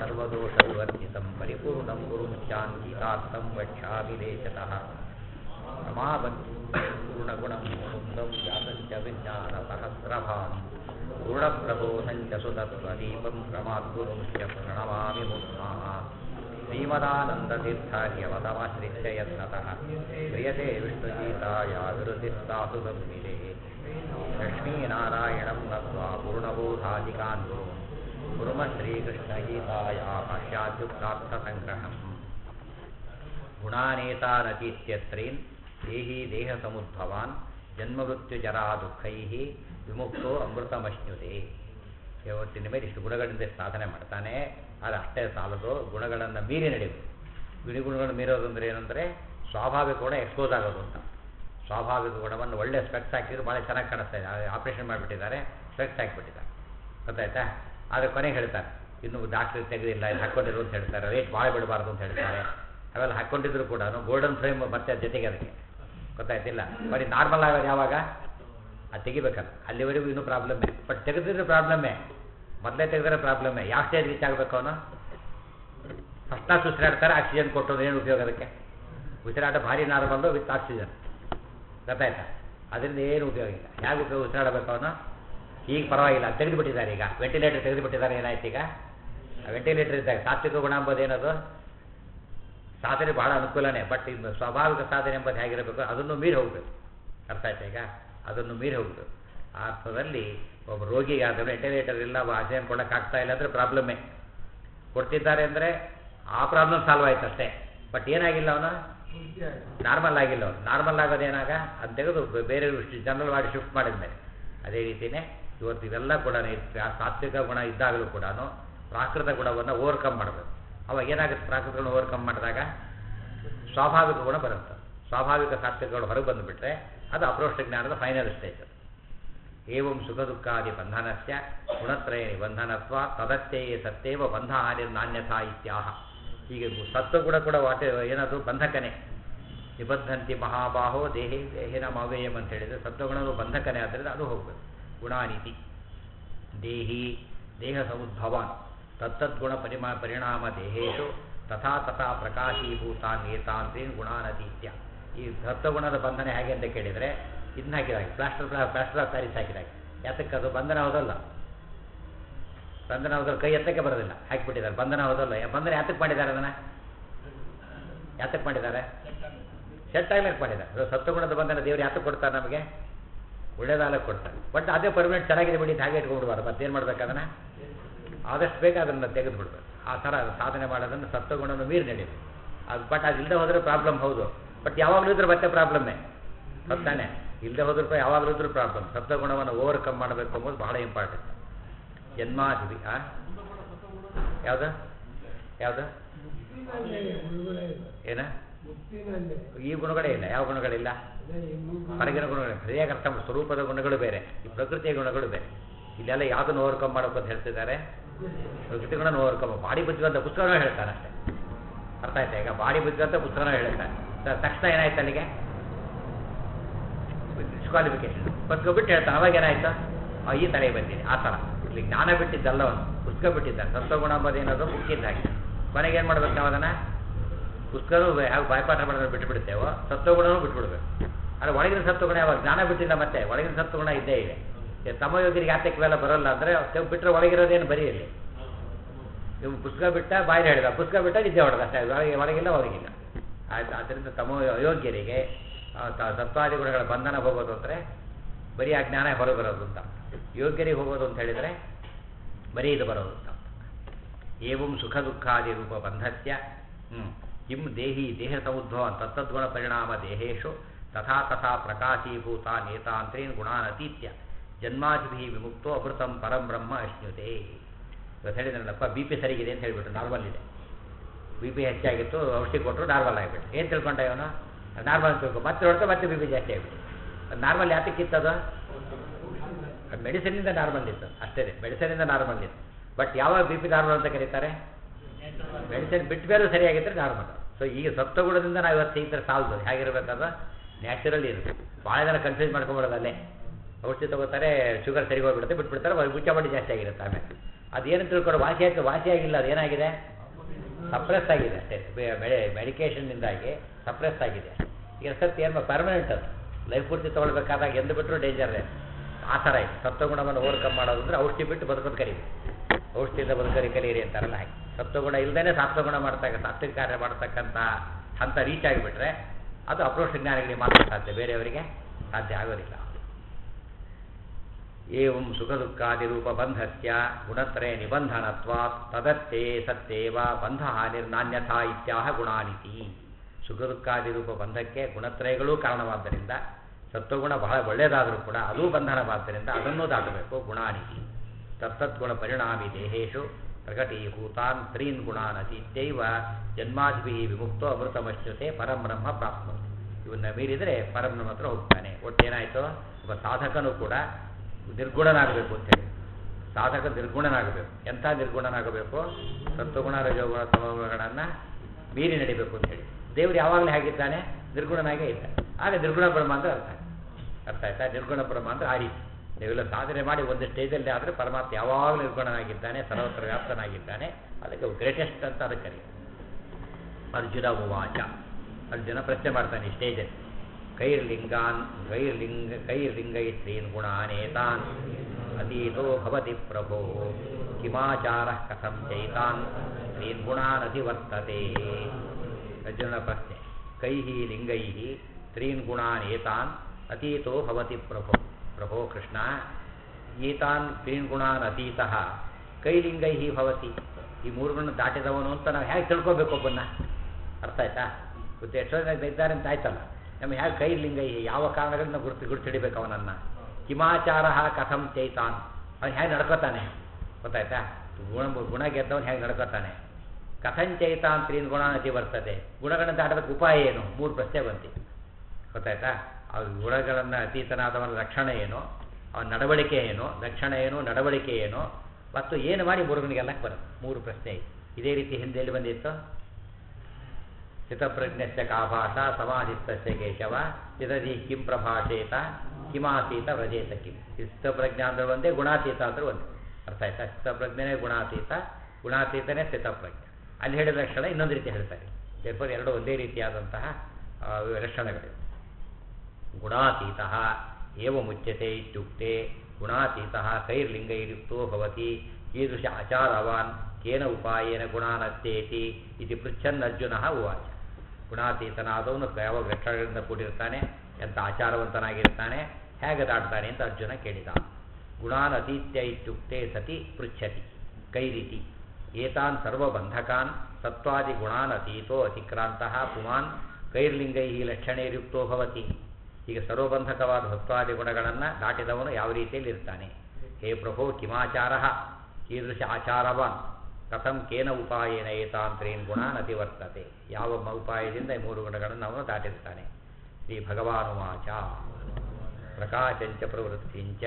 सर्वदोषविवर्जितं परिपूर्णं गुरुं शान्तितार्थं वक्ष्यामि देशतः रमाबन्धुपूर्णगुणं मुकुन्दं व्यासञ्च विज्ञानसहस्रभां गुणप्रबोधं च सुतत्वदीपं प्रमाद्गुरुंश्च प्रणमामि मुग्धाः श्रीमदानन्दतीर्थार्यवतमाश्रित्य यत्नतः क्रियते विष्णुगीताया विरुतिस्तासु संविदे लक्ष्मीनारायणं नत्वा पूर्णबोधादिकान् गुरून् कुर्म श्रीकृष्णगीताया भाष्याद्युक्तार्थसङ्ग्रहम् गुणानेतानतीत्यत्रीन् देही देहसमुद्भवान् ಜನ್ಮಮೃತ್ಯುಜರಾ ದುಃಖೈ ವಿಮುಕ್ತೋ ಅಮೃತಮಶ್ನುತೆ ಒಟ್ಟಿನ ಮೇಲೆ ಇಷ್ಟು ಗುಣಗಳಿಂದ ಸಾಧನೆ ಮಾಡ್ತಾನೆ ಅದು ಅಷ್ಟೇ ಸಾಲದು ಗುಣಗಳನ್ನು ಮೀರಿ ನಡೆಯುವುದು ಬಿಡಿ ಗುಣಗಳನ್ನು ಮೀರೋದು ಅಂದರೆ ಏನಂದರೆ ಸ್ವಾಭಾವಿಕ ಗುಣ ಎಕ್ಸ್ಪೋಸ್ ಆಗೋದು ಅಂತ ಸ್ವಾಭಾವಿಕ ಗುಣವನ್ನು ಒಳ್ಳೆ ಸ್ಪೆಕ್ಸ್ ಹಾಕಿದ್ರು ಭಾಳ ಚೆನ್ನಾಗಿ ಕಾಣಿಸ್ತಾ ಇದೆ ಆಪ್ರೇಷನ್ ಮಾಡಿಬಿಟ್ಟಿದ್ದಾರೆ ಸ್ಪೆಕ್ಸ್ ಹಾಕಿಬಿಟ್ಟಿದ್ದಾರೆ ಗೊತ್ತಾಯ್ತಾ ಆದರೆ ಕೊನೆಗೆ ಹೇಳ್ತಾರೆ ಇನ್ನೂ ಡಾಕ್ಟ್ರ್ ತೆಗೆದಿಲ್ಲ ಇದು ಹಾಕ್ಕೊಂಡಿರು ಅಂತ ಹೇಳ್ತಾರೆ ರೇಟ್ ಭಾಳ ಬಿಡಬಾರ್ದು ಅಂತ ಹೇಳ್ತಾರೆ ಅವೆಲ್ಲ ಹಾಕ್ಕೊಂಡಿದ್ರು ಕೂಡ ಗೋಲ್ಡನ್ ಫ್ರೇಮ್ ಮತ್ತೆ ಜೊತೆಗೆ ಅದಕ್ಕೆ ಗೊತ್ತಾಯ್ತಿಲ್ಲ ಬರೀ ನಾರ್ಮಲ್ ಆಗೋದು ಯಾವಾಗ ಅದು ತೆಗಿಬೇಕಲ್ಲ ಅಲ್ಲಿವರೆಗೂ ಇನ್ನೂ ಪ್ರಾಬ್ಲಮ್ಮೇ ಬಟ್ ತೆಗೆದಿದ್ರೆ ಪ್ರಾಬ್ಲಮ್ಮೇ ಮೊದಲೇ ತೆಗೆದ್ರೆ ಪ್ರಾಬ್ಲಮ್ಮೇ ಯಾವ ಸ್ಟೇಜ್ ರೀಚ್ ಆಗಬೇಕು ಅವನು ಫಸ್ಟ್ ಕ್ಲಾಸ್ ಉಸಿರಾಡ್ತಾರೆ ಆಕ್ಸಿಜನ್ ಕೊಟ್ಟೋದು ಏನು ಉಪಯೋಗ ಅದಕ್ಕೆ ಉಸಿರಾಟ ಭಾರಿ ನಾರ್ಮಲ್ಲು ವಿತ್ ಆಕ್ಸಿಜನ್ ಗೊತ್ತಾಯ್ತಾ ಅದರಿಂದ ಏನು ಉಪಯೋಗ ಇಲ್ಲ ಹೇಗೆ ಉಪಯೋಗ ಉಸಿರಾಡಬೇಕು ಅವನು ಈಗ ಪರವಾಗಿಲ್ಲ ತೆಗೆದುಬಿಟ್ಟಿದ್ದಾರೆ ಈಗ ವೆಂಟಿಲೇಟರ್ ತೆಗೆದುಬಿಟ್ಟಿದ್ದಾರೆ ಏನಾಯ್ತು ಈಗ ವೆಂಟಿಲೇಟರ್ ಇದ್ದಾಗ ಸಾತ್ವಿಕ ಗುಣ ಎಂಬುದು ಏನದು ಸಾಧನೆ ಭಾಳ ಅನುಕೂಲನೇ ಬಟ್ ಇದು ಸ್ವಾಭಾವಿಕ ಸಾಧನೆ ಎಂಬುದು ಹೇಗಿರಬೇಕು ಅದನ್ನು ಮೀರಿ ಹೋಗಬೇಕು ಅರ್ಥ ಆಯ್ತಾ ಈಗ ಅದನ್ನು ಮೀರಿ ಹೋಗಬೇಕು ಆ ಅರ್ಥದಲ್ಲಿ ಒಬ್ಬ ರೋಗಿಗೆ ಆದರೆ ವೆಂಟಿಲೇಟರ್ ಇಲ್ಲ ಆಕ್ಸಿಜನ್ ಕೊಡೋಕ್ಕಾಗ್ತಾ ಇಲ್ಲ ಅಂದರೆ ಪ್ರಾಬ್ಲಮ್ಮೇ ಕೊಡ್ತಿದ್ದಾರೆ ಅಂದರೆ ಆ ಪ್ರಾಬ್ಲಮ್ ಸಾಲ್ವ್ ಆಯ್ತು ಅಷ್ಟೇ ಬಟ್ ಏನಾಗಿಲ್ಲ ಅವನು ನಾರ್ಮಲ್ ಆಗಿಲ್ಲ ಅವನು ನಾರ್ಮಲ್ ಆಗೋದೇನಾಗ ಅದು ತೆಗೆದು ಬೇರೆ ಜನರಲ್ ಮಾಡಿ ಶಿಫ್ಟ್ ಮಾಡಿದ ಮೇಲೆ ಅದೇ ರೀತಿಯೇ ಇವತ್ತು ಇವೆಲ್ಲ ಕೂಡ ಸಾತ್ವಿಕ ಗುಣ ಇದ್ದಾಗಲೂ ಕೂಡ ಪ್ರಾಕೃತ ಗುಣವನ್ನು ಓವರ್ಕಮ್ ಮಾಡಬೇಕು ಅವಾಗ ಏನಾಗುತ್ತೆ ಪ್ರಾಕೃತ ಗುಣ ಓವರ್ಕಮ್ ಮಾಡಿದಾಗ ಸ್ವಾಭಾವಿಕ ಗುಣ ಬರುತ್ತೆ ಸ್ವಾಭಾವಿಕ ಸಾತ್ವಿಕಗಳು ಹೊರಗೆ ಬಂದುಬಿಟ್ರೆ ಅದು ಅಪ್ರೋಷ್ಟ ಜ್ಞಾನದ ಫೈನಲ್ ಸ್ಟೇಜ್ ಏವಂ ಸುಖ ದುಃಖಾದಿ ಬಂಧನಸ್ಯ ಗುಣತ್ರಯ ನಿಬಂಧನತ್ವ ತದತ್ಯಯೇ ಸತ್ಯೇವ ಬಂಧ ನಾಣ್ಯಥಾ ಇತ್ಯಾಹ ಹೀಗೆ ಸತ್ವಗುಣ ಕೂಡ ವಾಟ ಏನದು ಬಂಧಕನೇ ನಿಬದ್ಧಂತಿ ಮಹಾಬಾಹೋ ದೇಹೇ ದೇಹಿನ ಮಾವೇಯಂ ಅಂತ ಹೇಳಿದರೆ ಸತ್ವಗುಣವು ಬಂಧಕನೇ ಆದ್ದರಿಂದ ಅದು ಹೋಗಬೇಕು ಗುಣಾನೀತಿ ದೇಹಿ ದೇಹ ಸಮುದ್ಭವಾನ್ ತತ್ತದ್ಗುಣ ಪರಿಮಾ ಪರಿಣಾಮ ದೇಹೇಶು ತಥಾ ತಥಾ ಪ್ರಕಾಶೀಭೂತಾನ್ ಏತಾಂತ್ರೀನ್ ಗುಣಾನತೀತ್ಯ ಈ ಸತ್ವಗುಣದ ಬಂಧನ ಹೇಗೆ ಅಂತ ಕೇಳಿದರೆ ಇದನ್ನ ಹಾಕಿದಾಗ ಪ್ಲಾಸ್ಟರ್ ಪ್ಲಾಸ್ಟರ್ ಆಫ್ ಪ್ಯಾರಿಸ್ ಹಾಕಿದಾಗ ಯಾತಕ್ಕೆ ಅದು ಬಂಧನ ಹೋದಲ್ಲ ಬಂಧನ ಹೋದಲ್ಲಿ ಕೈ ಎತ್ತಕ್ಕೆ ಬರೋದಿಲ್ಲ ಹಾಕಿಬಿಟ್ಟಿದ್ದಾರೆ ಬಂಧನ ಹೋದಲ್ಲ ಬಂಧನ ಯಾತಕ್ಕೆ ಮಾಡಿದ್ದಾರೆ ಅದನ್ನು ಯಾತಕ್ಕೆ ಮಾಡಿದ್ದಾರೆ ಸೆಟ್ ಆಗ್ಲಿಕ್ಕೆ ಮಾಡಿದ್ದಾರೆ ಅದು ಸತ್ವಗುಣದ ಬಂಧನ ದೇವರು ಯಾತಕ್ಕೆ ಕೊಡ್ತಾರೆ ನಮಗೆ ಒಳ್ಳೇದಾಗಕ್ಕೆ ಕೊಡ್ತಾರೆ ಬಟ್ ಅದೇ ಪರ್ಮನೆಂಟ್ ಚೆನ್ನಾಗಿದೆ ಬಿಡಿ ಹಾಗೆ ಇಟ್ಕೊಂಡ್ಬಿಡ್ಬಾರ್ದು ಮತ್ತೇನು ಮಾಡ್ಬೇಕು ಅದನ್ನು ಆದಷ್ಟು ಬೇಗ ಅದನ್ನು ತೆಗೆದು ಬಿಡ್ಬೇಕು ಆ ಥರ ಸಾಧನೆ ಮಾಡೋದನ್ನು ಸತ್ವಗುಣವನ್ನು ಮೀರಿ ನಡೆಯುತ್ತೆ ಅದು ಬಟ್ ಅದು ಇಲ್ಲದೆ ಹೋದರೆ ಪ್ರಾಬ್ಲಮ್ ಹೌದು ಬಟ್ ಯಾವಾಗಲೂ ಇದ್ರೆ ಮತ್ತೆ ಪ್ರಾಬ್ಲಮ್ಮೇ ಸತ್ತಾನೆ ಇಲ್ಲದೆ ಹೋದ್ರೂ ಯಾವಾಗಲೂ ಇದ್ರೂ ಪ್ರಾಬ್ಲಮ್ ಸತ್ವಗುಣವನ್ನು ಓವರ್ಕಮ್ ಮಾಡಬೇಕು ಅಂಬೋದು ಬಹಳ ಇಂಪಾರ್ಟೆಂಟ್ ಜನ್ಮಾಧಿವಿ ಆ ಯಾವುದು ಯಾವುದು ಏನ ಈ ಗುಣಗಳೇ ಇಲ್ಲ ಯಾವ ಗುಣಗಳಿಲ್ಲ ಹೊರಗಿನ ಗುಣಗಳು ಸರಿಯಾಗಿ ಅರ್ಥ ಮಾಡಿ ಸ್ವರೂಪದ ಗುಣಗಳು ಬೇರೆ ಈ ಪ್ರಕೃತಿಯ ಗುಣಗಳು ಬೇರೆ ಇಲ್ಲೆಲ್ಲ ಯಾವುದನ್ನು ಓವರ್ಕಮ್ ಮಾಡೋಕೆ ಅಂತ ಹೇಳ್ತಿದ್ದಾರೆ ಪ್ರಕೃತಿ ಗುಣ ಓವರ್ಕಮ್ ಬಾಡಿ ಬುದ್ಧಿವಂತ ಪುಸ್ತಕನೂ ಹೇಳ್ತಾನೆ ಅಷ್ಟೇ ಅರ್ಥ ಆಯ್ತಾ ಈಗ ಬಾಡಿ ಬುದ್ಧಿವಂತ ಪುಸ್ತಕನೂ ಹೇಳ್ತಾನೆ ತಕ್ಷಣ ಏನಾಯ್ತು ಅಲ್ಲಿಗೆ ಡಿಸ್ಕ್ವಾಲಿಫಿಕೇಶನ್ ಪುಸ್ತಕ ಬಿಟ್ಟು ಹೇಳ್ತಾನೆ ಅವಾಗ ಏನಾಯ್ತು ಈ ತಲೆಗೆ ಬಂದಿದೆ ಆ ಥರ ಇಲ್ಲಿ ಜ್ಞಾನ ಬಿಟ್ಟಿದ್ದಲ್ಲ ಅವನು ಪುಸ್ತಕ ಬಿಟ್ಟಿದ್ದಾನೆ ಸತ್ವಗುಣ ಅಂಬೋದು ಏನಾದ್ರು ಮುಖ್ಯದ್ದಾಗಿ ಕೊನೆಗೆ ಏನು ಮಾಡ್ಬೇಕು ನಾವು ಅದನ್ನು ಪುಸ್ತಕನೂ ಯಾವ ಬಾಯ್ಪಾಠ ಮಾಡೋದ್ರೆ ಬಿಟ್ಟು ಬಿಡ್ತೇವೋ ಸತ್ವಗುಣನೂ ಬಿಟ್ಬಿಡ್ಬೇಕು ಆದರೆ ಒಳಗಿನ ಸತ್ವಗುಣ ಯಾವಾಗ ಜ್ಞಾನ ಬಿಟ್ಟಿಲ್ಲ ಮತ್ತೆ ಒಳಗಿನ ಸತ್ವಗುಣ ಇದ್ದೇ ಇದೆ ತಮಯೋಗಿರಿಗೆ ಯಾತಕ್ಕೆ ಇವೆಲ್ಲ ಬರೋಲ್ಲ ಅಂದರೆ ಬಿಟ್ಟರೆ ಒಳಗಿರೋದೇನು ಬರೀ ಇಲ್ಲಿ ಇವು ಪುಸ್ತಕ ಬಿಟ್ಟ ಬಾಯಿಗೆ ಹೇಳಿದ ಪುಸ್ತಕ ಬಿಟ್ಟ ನಿದ್ದೆ ಹೊಡೆದ ಅಷ್ಟೇ ಒಳಗೆ ಒಳಗಿಲ್ಲ ಒಳಗಿಲ್ಲ ಆಯ್ತು ಆದ್ದರಿಂದ ತಮೋ ಅಯೋಗ್ಯರಿಗೆ ಸತ್ವಾದಿ ಗುಣಗಳ ಬಂಧನ ಹೋಗೋದು ಅಂದರೆ ಬರೀ ಆ ಜ್ಞಾನ ಹೊರಗೆ ಬರೋದು ಅಂತ ಯೋಗ್ಯರಿಗೆ ಹೋಗೋದು ಅಂತ ಹೇಳಿದರೆ ಬರೀ ಇದು ಬರೋದು ಅಂತ ಏವಂ ಸುಖ ದುಃಖಾದಿ ರೂಪ ಬಂಧಸ್ಯ ಕಿಂ ದೇಹಿ ದೇಹ ಸಮುದ್ಭವನ್ ತತ್ತದ್ಗುಣ ಪರಿಣಾಮ ದೇಹೇಶು ತಥಾ ತಥಾ ಪ್ರಕಾಶೀಭೂತ ನೇತಾಂತ್ರೀನ್ ಗುಣಾನತೀತ್ಯ ಜನ್ಮಾಧಿಭಿ ವಿಮುಕ್ತೋ ಅಮೃತಂ ಪರಂ ಬ್ರಹ್ಮ ಅಶ್ನುತೆ ಇವತ್ತು ಹೇಳಿದ್ರಲ್ಲಪ್ಪ ಬಿ ಪಿ ಸರಿಗಿದೆ ಅಂತ ಹೇಳಿಬಿಟ್ಟು ನಾರ್ಮಲ್ ಇದೆ ಬಿ ಪಿ ಹೆಚ್ಚಾಗಿತ್ತು ಔಷಧಿ ಕೊಟ್ಟರು ನಾರ್ಮಲ್ ಆಗಿಬಿಟ್ಟು ಏನು ತಿಳ್ಕೊಂಡ ಇವನು ನಾರ್ಮಲ್ ಅಂತ ತಿಳ್ಕೊ ಮತ್ತೆ ಹೊಡ್ತಾ ಮತ್ತೆ ಬಿ ಪಿ ಜಾಸ್ತಿ ಆಗಿಬಿಟ್ಟು ಅದು ನಾರ್ಮಲ್ ಯಾತಕ್ಕಿತ್ತದು ಅದು ಮೆಡಿಸಿನಿಂದ ನಾರ್ಮಲ್ ಇತ್ತು ಅಷ್ಟೇ ಮೆಡಿಸಿನಿಂದ ನಾರ್ಮಲ್ ಇತ್ತು ಬಟ್ ಯಾವಾಗ ಬಿ ಪಿ ನಾರ್ಮಲ್ ಅಂತ ಕರೀತಾರೆ ಮೆಡಿಸಿನ್ ಬಿಟ್ಟ ಮೇಲೂ ಸರಿಯಾಗಿದ್ದರೆ ನಾರ್ಮಲ್ ಸೊ ಈಗ ಸತ್ವಗುಣದಿಂದ ನಾವು ಇವತ್ತು ಈ ಥರ ಸಾಲ್ದು ಹೇಗಿರ್ಬೇಕದು ನ್ಯಾಚುರಲ್ ಇರುತ್ತೆ ಭಾಳ ಜನ ಕನ್ಫ್ಯೂಸ್ ಮಾಡ್ಕೊಂಬಿಡೋದು ಅಲ್ಲೇ ಔಷಧಿ ತಗೋತಾರೆ ಶುಗರ್ ಸರಿ ಹೋಗ್ಬಿಡುತ್ತೆ ಬಿಟ್ಬಿಡ್ತಾರೆ ಮುಚ್ಚ ಬಡ್ಡಿ ಜಾಸ್ತಿ ಆಗಿರುತ್ತೆ ಆಮೇಲೆ ಅದೇನು ತಿಳ್ಕೊಂಡು ವಾಸಿ ಆಯ್ತು ವಾಸಿ ಆಗಿಲ್ಲ ಅದೇನಾಗಿದೆ ಸಪ್ರೆಸ್ ಆಗಿದೆ ಅಷ್ಟೇ ಮೆಡಿಕೇಷನ್ನಿಂದಾಗಿ ಸಪ್ರೆಸ್ ಆಗಿದೆ ಈಗ ಸತ್ಯ ಏನು ಪರ್ಮನೆಂಟ್ ಅದು ಲೈಫ್ ಪೂರ್ತಿ ತೊಗೊಳ್ಬೇಕಾದಾಗ ಎಂದು ಬಿಟ್ಟರು ಡೇಂಜರ್ ಆ ಥರ ಇದೆ ಸತ್ವಗುಣವನ್ನು ಓವರ್ಕಮ್ ಮಾಡೋದು ಅಂದರೆ ಔಷಧಿ ಬಿಟ್ಟು ಬದುಕೋದು ಕರೀರಿ ಔಷಧಿಯಿಂದ ಬದುಕರಿ ಕಲೀರಿ ಅಂತಾರಲ್ಲ ಹಾಗೆ ಸತ್ವಗುಣ ಇಲ್ಲದೇ ಸಾತ್ವಗುಣ ಮಾಡ್ತಕ್ಕ ಸಾತ್ವಿಕ ಕಾರ್ಯ ಮಾಡ್ತಕ್ಕಂಥ ಹಂತ ರೀಚ್ ಆಗಿಬಿಟ್ರೆ ಅದು ಅಪ್ರೋಷ ಜ್ಞಾನಿಗಳಿಗೆ ಮಾತ್ರ ಸಾಧ್ಯ ಬೇರೆಯವರಿಗೆ ಸಾಧ್ಯ ಆಗೋದಿಲ್ಲ ಏವಂ ಸುಖ ದುಃಖಾದಿ ರೂಪ ಬಂಧಸ್ಯ ಗುಣತ್ರಯ ನಿಬಂಧನತ್ವಾತ್ ತದತ್ತೇ ಸತ್ಯೇವ ಬಂಧ ನಿರ್ನಾನ್ಯಥಾ ಇತ್ಯಾಹ ಗುಣಾನಿತಿ ಸುಖ ದುಃಖಾದಿ ರೂಪ ಬಂಧಕ್ಕೆ ಗುಣತ್ರಯಗಳೂ ಕಾರಣವಾದ್ದರಿಂದ ಸತ್ವಗುಣ ಬಹಳ ಒಳ್ಳೆಯದಾದರೂ ಕೂಡ ಅದೂ ಬಂಧನವಾದ್ದರಿಂದ ಅದನ್ನೂ ದಾಟಬೇಕು ಗುಣಾನಿತಿ ತತ್ತದ್ಗುಣ ಪರಿಣಾಮಿ ದೇಹೇಶು ಪ್ರಕಟೀಭೂತಾನ್ ತ್ರೀನ್ ಗುಣಾನ್ ಅತೀತ್ಯೈವ ಜನ್ಮಾಧಿಭಿ ವಿಮುಕ್ತೋ ಅಮೃತಮಶ್ಯುತೆ ಪರಬ್ರಹ್ಮ ಪ್ರಾಪ್ತ ಇವನ್ನ ಮೀರಿದರೆ ಪರಬ್ರಹ್ಮ ಹತ್ರ ಹೋಗ್ತಾನೆ ಒಟ್ಟೇನಾಯಿತು ಒಬ್ಬ ಸಾಧಕನೂ ಕೂಡ ನಿರ್ಗುಣನಾಗಬೇಕು ಅಂತೇಳಿ ಸಾಧಕ ನಿರ್ಗುಣನಾಗಬೇಕು ಎಂಥ ನಿರ್ಗುಣನಾಗಬೇಕು ಸತ್ವಗುಣ ರಜೋಗುಣ ತಮಗುಣಗಳನ್ನು ಮೀರಿ ನಡಿಬೇಕು ಅಂತೇಳಿ ದೇವರು ಯಾವಾಗಲೂ ಹೇಗಿದ್ದಾನೆ ನಿರ್ಗುಣನಾಗೇ ಇದ್ದಾನೆ ಆಗ ನಿರ್ಗುಣ ಬ್ರಹ್ಮ ಅಂದ್ರೆ ಅರ್ಥ ಅರ್ಥ ಆಯ್ತಾ ನಿರ್ಗುಣ ಬ್ರಹ್ಮ ಅಂದ್ರೆ ಆ ರೀತಿ ನೀವೆಲ್ಲ ಸಾಧನೆ ಮಾಡಿ ಒಂದು ಸ್ಟೇಜಲ್ಲಿ ಆದರೆ ಪರಮಾತ್ಮ ಯಾವಾಗಲೂ ನಿರ್ಗುಣನಾಗಿದ್ದಾನೆ ಸರ್ವತ್ರ ವ್ಯಾಪ್ತನಾಗಿದ್ದಾನೆ ಅದಕ್ಕೆ ಗ್ರೇಟೆಸ್ಟ್ ಅಂತ ಅದಕ್ಕೆ ಕರೀತಾರೆ ಅರ್ಜುನ ಉವಾಚ ಅರ್ಜುನ ಪ್ರಶ್ನೆ ಮಾಡ್ತಾನೆ ಈ ಸ್ಟೇಜಲ್ಲಿ ಕೈರ್ಲಿಂಗಾನ್ ಕೈರ್ಲಿಂಗ ಕೈರ್ಲಿಂಗೈತ್ರೀನ್ ಗುಣಾನೇತಾನ್ ಅತೀತೋ ಭವತಿ ಪ್ರಭೋ ಕಿಮಾಚಾರ ಕಥಂ ಚೈತಾನ್ ಸ್ತ್ರೀನ್ ಗುಣಾನಧಿವರ್ತತೆ ಅರ್ಜುನ ಪ್ರಶ್ನೆ ಕೈಹಿ ಲಿಂಗೈಹಿ ತ್ರೀನ್ ಗುಣಾನ್ ಏತಾನ್ ಅತೀತೋ ಭವತಿ ಪ್ರಭೋ ಪ್ರಭೋ ಕೃಷ್ಣ ಏತಾನ್ ತ್ರೀನ್ ಗುಣಾನ್ ಅತೀತಃ ಕೈಲಿಂಗೈಹಿ ಭವತಿ ಈ ಮೂರುಗಳನ್ನು ದಾಟಿದವನು ಅಂತ ನಾವು ಹೇಗೆ ತಿಳ್ಕೊಬೇಕು ಒಬ್ಬನ್ನ ಅರ್ಥ ಆಯ್ತಾ ಗೊತ್ತು ಎಷ್ಟೋ ಜನ ಇದ್ದಾರೆ ಅಂತ ಆಯ್ತಲ್ಲ ನಮಗೆ ಹೇಗೆ ಕೈ ಲಿಂಗೈಹಿ ಯಾವ ಕಾರಣಗಳಿಂದ ಗುರುತು ಗುರುತಿಡಿಬೇಕು ಅವನನ್ನು ಕಿಮಾಚಾರ ಕಥಂ ಚೈತಾನ್ ಅವನು ಹೇಗೆ ನಡ್ಕೋತಾನೆ ಗೊತ್ತಾಯ್ತಾ ಗುಣ ಗುಣ ಗೆದ್ದವನು ಹೇಗೆ ನಡ್ಕೋತಾನೆ ಕಥಂಚೈತಾನ್ ತ್ರೀನ್ ಗುಣಾನತಿ ಬರ್ತದೆ ಗುಣಗಳನ್ನು ದಾಟೋದಕ್ಕೆ ಉಪಾಯ ಏನು ಮೂರು ಪ್ರಶ್ನೆ ಬಂತಿ ಗೊತ್ತಾಯ್ತಾ ಆ ಗುಣಗಳನ್ನು ಅತೀತನಾದವನ ಲಕ್ಷಣ ಏನು ಅವನ ನಡವಳಿಕೆ ಏನು ಲಕ್ಷಣ ಏನು ನಡವಳಿಕೆ ಏನು ಮತ್ತು ಏನು ಮಾಡಿ ಮುರುಗನಿಗೆಲ್ಲ ಬರುತ್ತೆ ಮೂರು ಪ್ರಶ್ನೆ ಇದೆ ಇದೇ ರೀತಿ ಹಿಂದೆ ಎಲ್ಲಿ ಬಂದಿತ್ತು ಚಿತಪ್ರಜ್ಞಸ್ಯ ಕಾಭಾಷ ಸಮಾಧಿಸ್ತಸ್ಯ ಕೇಶವ ಚಿತದಿ ಕಿಂ ಪ್ರಭಾಷೇತ ಕಿಮಾತೀತ ವ್ರಜೇತ ಕಿಂ ಚಿತ್ತಪ್ರಜ್ಞ ಅಂದ್ರೆ ಒಂದೇ ಗುಣಾತೀತ ಅಂದ್ರೆ ಒಂದೇ ಅರ್ಥ ಆಯ್ತಾ ಚಿತ್ತಪ್ರಜ್ಞನೇ ಗುಣಾತೀತ ಗುಣಾತೀತನೇ ಸ್ಥಿತಪ್ರಜ್ಞ ಅಲ್ಲಿ ಹೇಳಿದ ಲಕ್ಷಣ ಇನ್ನೊಂದು ರೀತಿ ಹೇಳ್ತಾರೆ ದೇರ್ಫೋರ್ ಎರಡು ಒಂದೇ ರೀತಿಯಾದಂತಹ ಆ, ಲಕ್ಷಣಗಳಿವೆ ಗುಣಾತೀತ ಏವ ಮುಚ್ಯತೆ ಇತ್ಯುಕ್ತೆ ಗುಣಾತೀತ ಕೈರ್ಲಿಂಗೈರುಕ್ತೋ ಭವತಿ ಕೀದೃಶ ಆಚಾರವಾನ್ ಕೇನ ಉಪಾಯೇನ ಗುಣಾನತ್ಯೇತಿ ಇದು ಪೃಚ್ಛನ್ ಅರ್ಜುನ ಉವಾಚ ಗುಣಾತೀತನಾದವನು ಯಾವ ಲಕ್ಷಣಗಳಿಂದ ಕೂಡಿರ್ತಾನೆ ಎಂಥ ಆಚಾರವಂತನಾಗಿರ್ತಾನೆ ಹೇಗೆ ದಾಟ್ತಾನೆ ಅಂತ ಅರ್ಜುನ ಕೇಳಿದ ಗುಣಾನತೀತ್ಯ ಇತ್ಯುಕ್ತೆ ಸತಿ ಪೃಚ್ಛತಿ ಕೈರಿತಿ ಏತಾನ್ ಸರ್ವಬಂಧಕಾನ್ ಸತ್ವಾದಿ ಗುಣಾನತೀತೋ ಅತಿಕ್ರಾಂತಃ ಪುಮಾನ್ ಕೈರ್ಲಿಂಗೈ ಲಕ್ಷಣೇರ್ಯುಕ್ತೋ ಭವತಿ ಈಗ ಸರ್ವಬಂಧಕವಾದ ಸತ್ವಾದಿ ಗುಣಗಳನ್ನು ದಾಟಿದವನು ಯಾವ ರೀತಿಯಲ್ಲಿ ಇರ್ತಾನೆ ಹೇ ಪ್ರಭೋ ಕಿಮಾಚಾರ ಕೀದೃಶ ಆಚಾರವಾನ್ ಕಥಂ ಕೇನ ಉಪಾಯೇನ ಏತಾಂತ್ರೇನ್ ಗುಣಾನ್ ಅತಿವರ್ತತೆ ಯಾವ ಮ- ಉಪಾಯದಿಂದ ಈ ಮೂರು ಗುಣಗಳನ್ನು ಅವನು ದಾಟಿರ್ತಾನೆ ಶ್ರೀ ಭಗವಾನುವಾಚ ಪ್ರಕಾಶಂಚ ಪ್ರವೃತ್ತಿಂಚ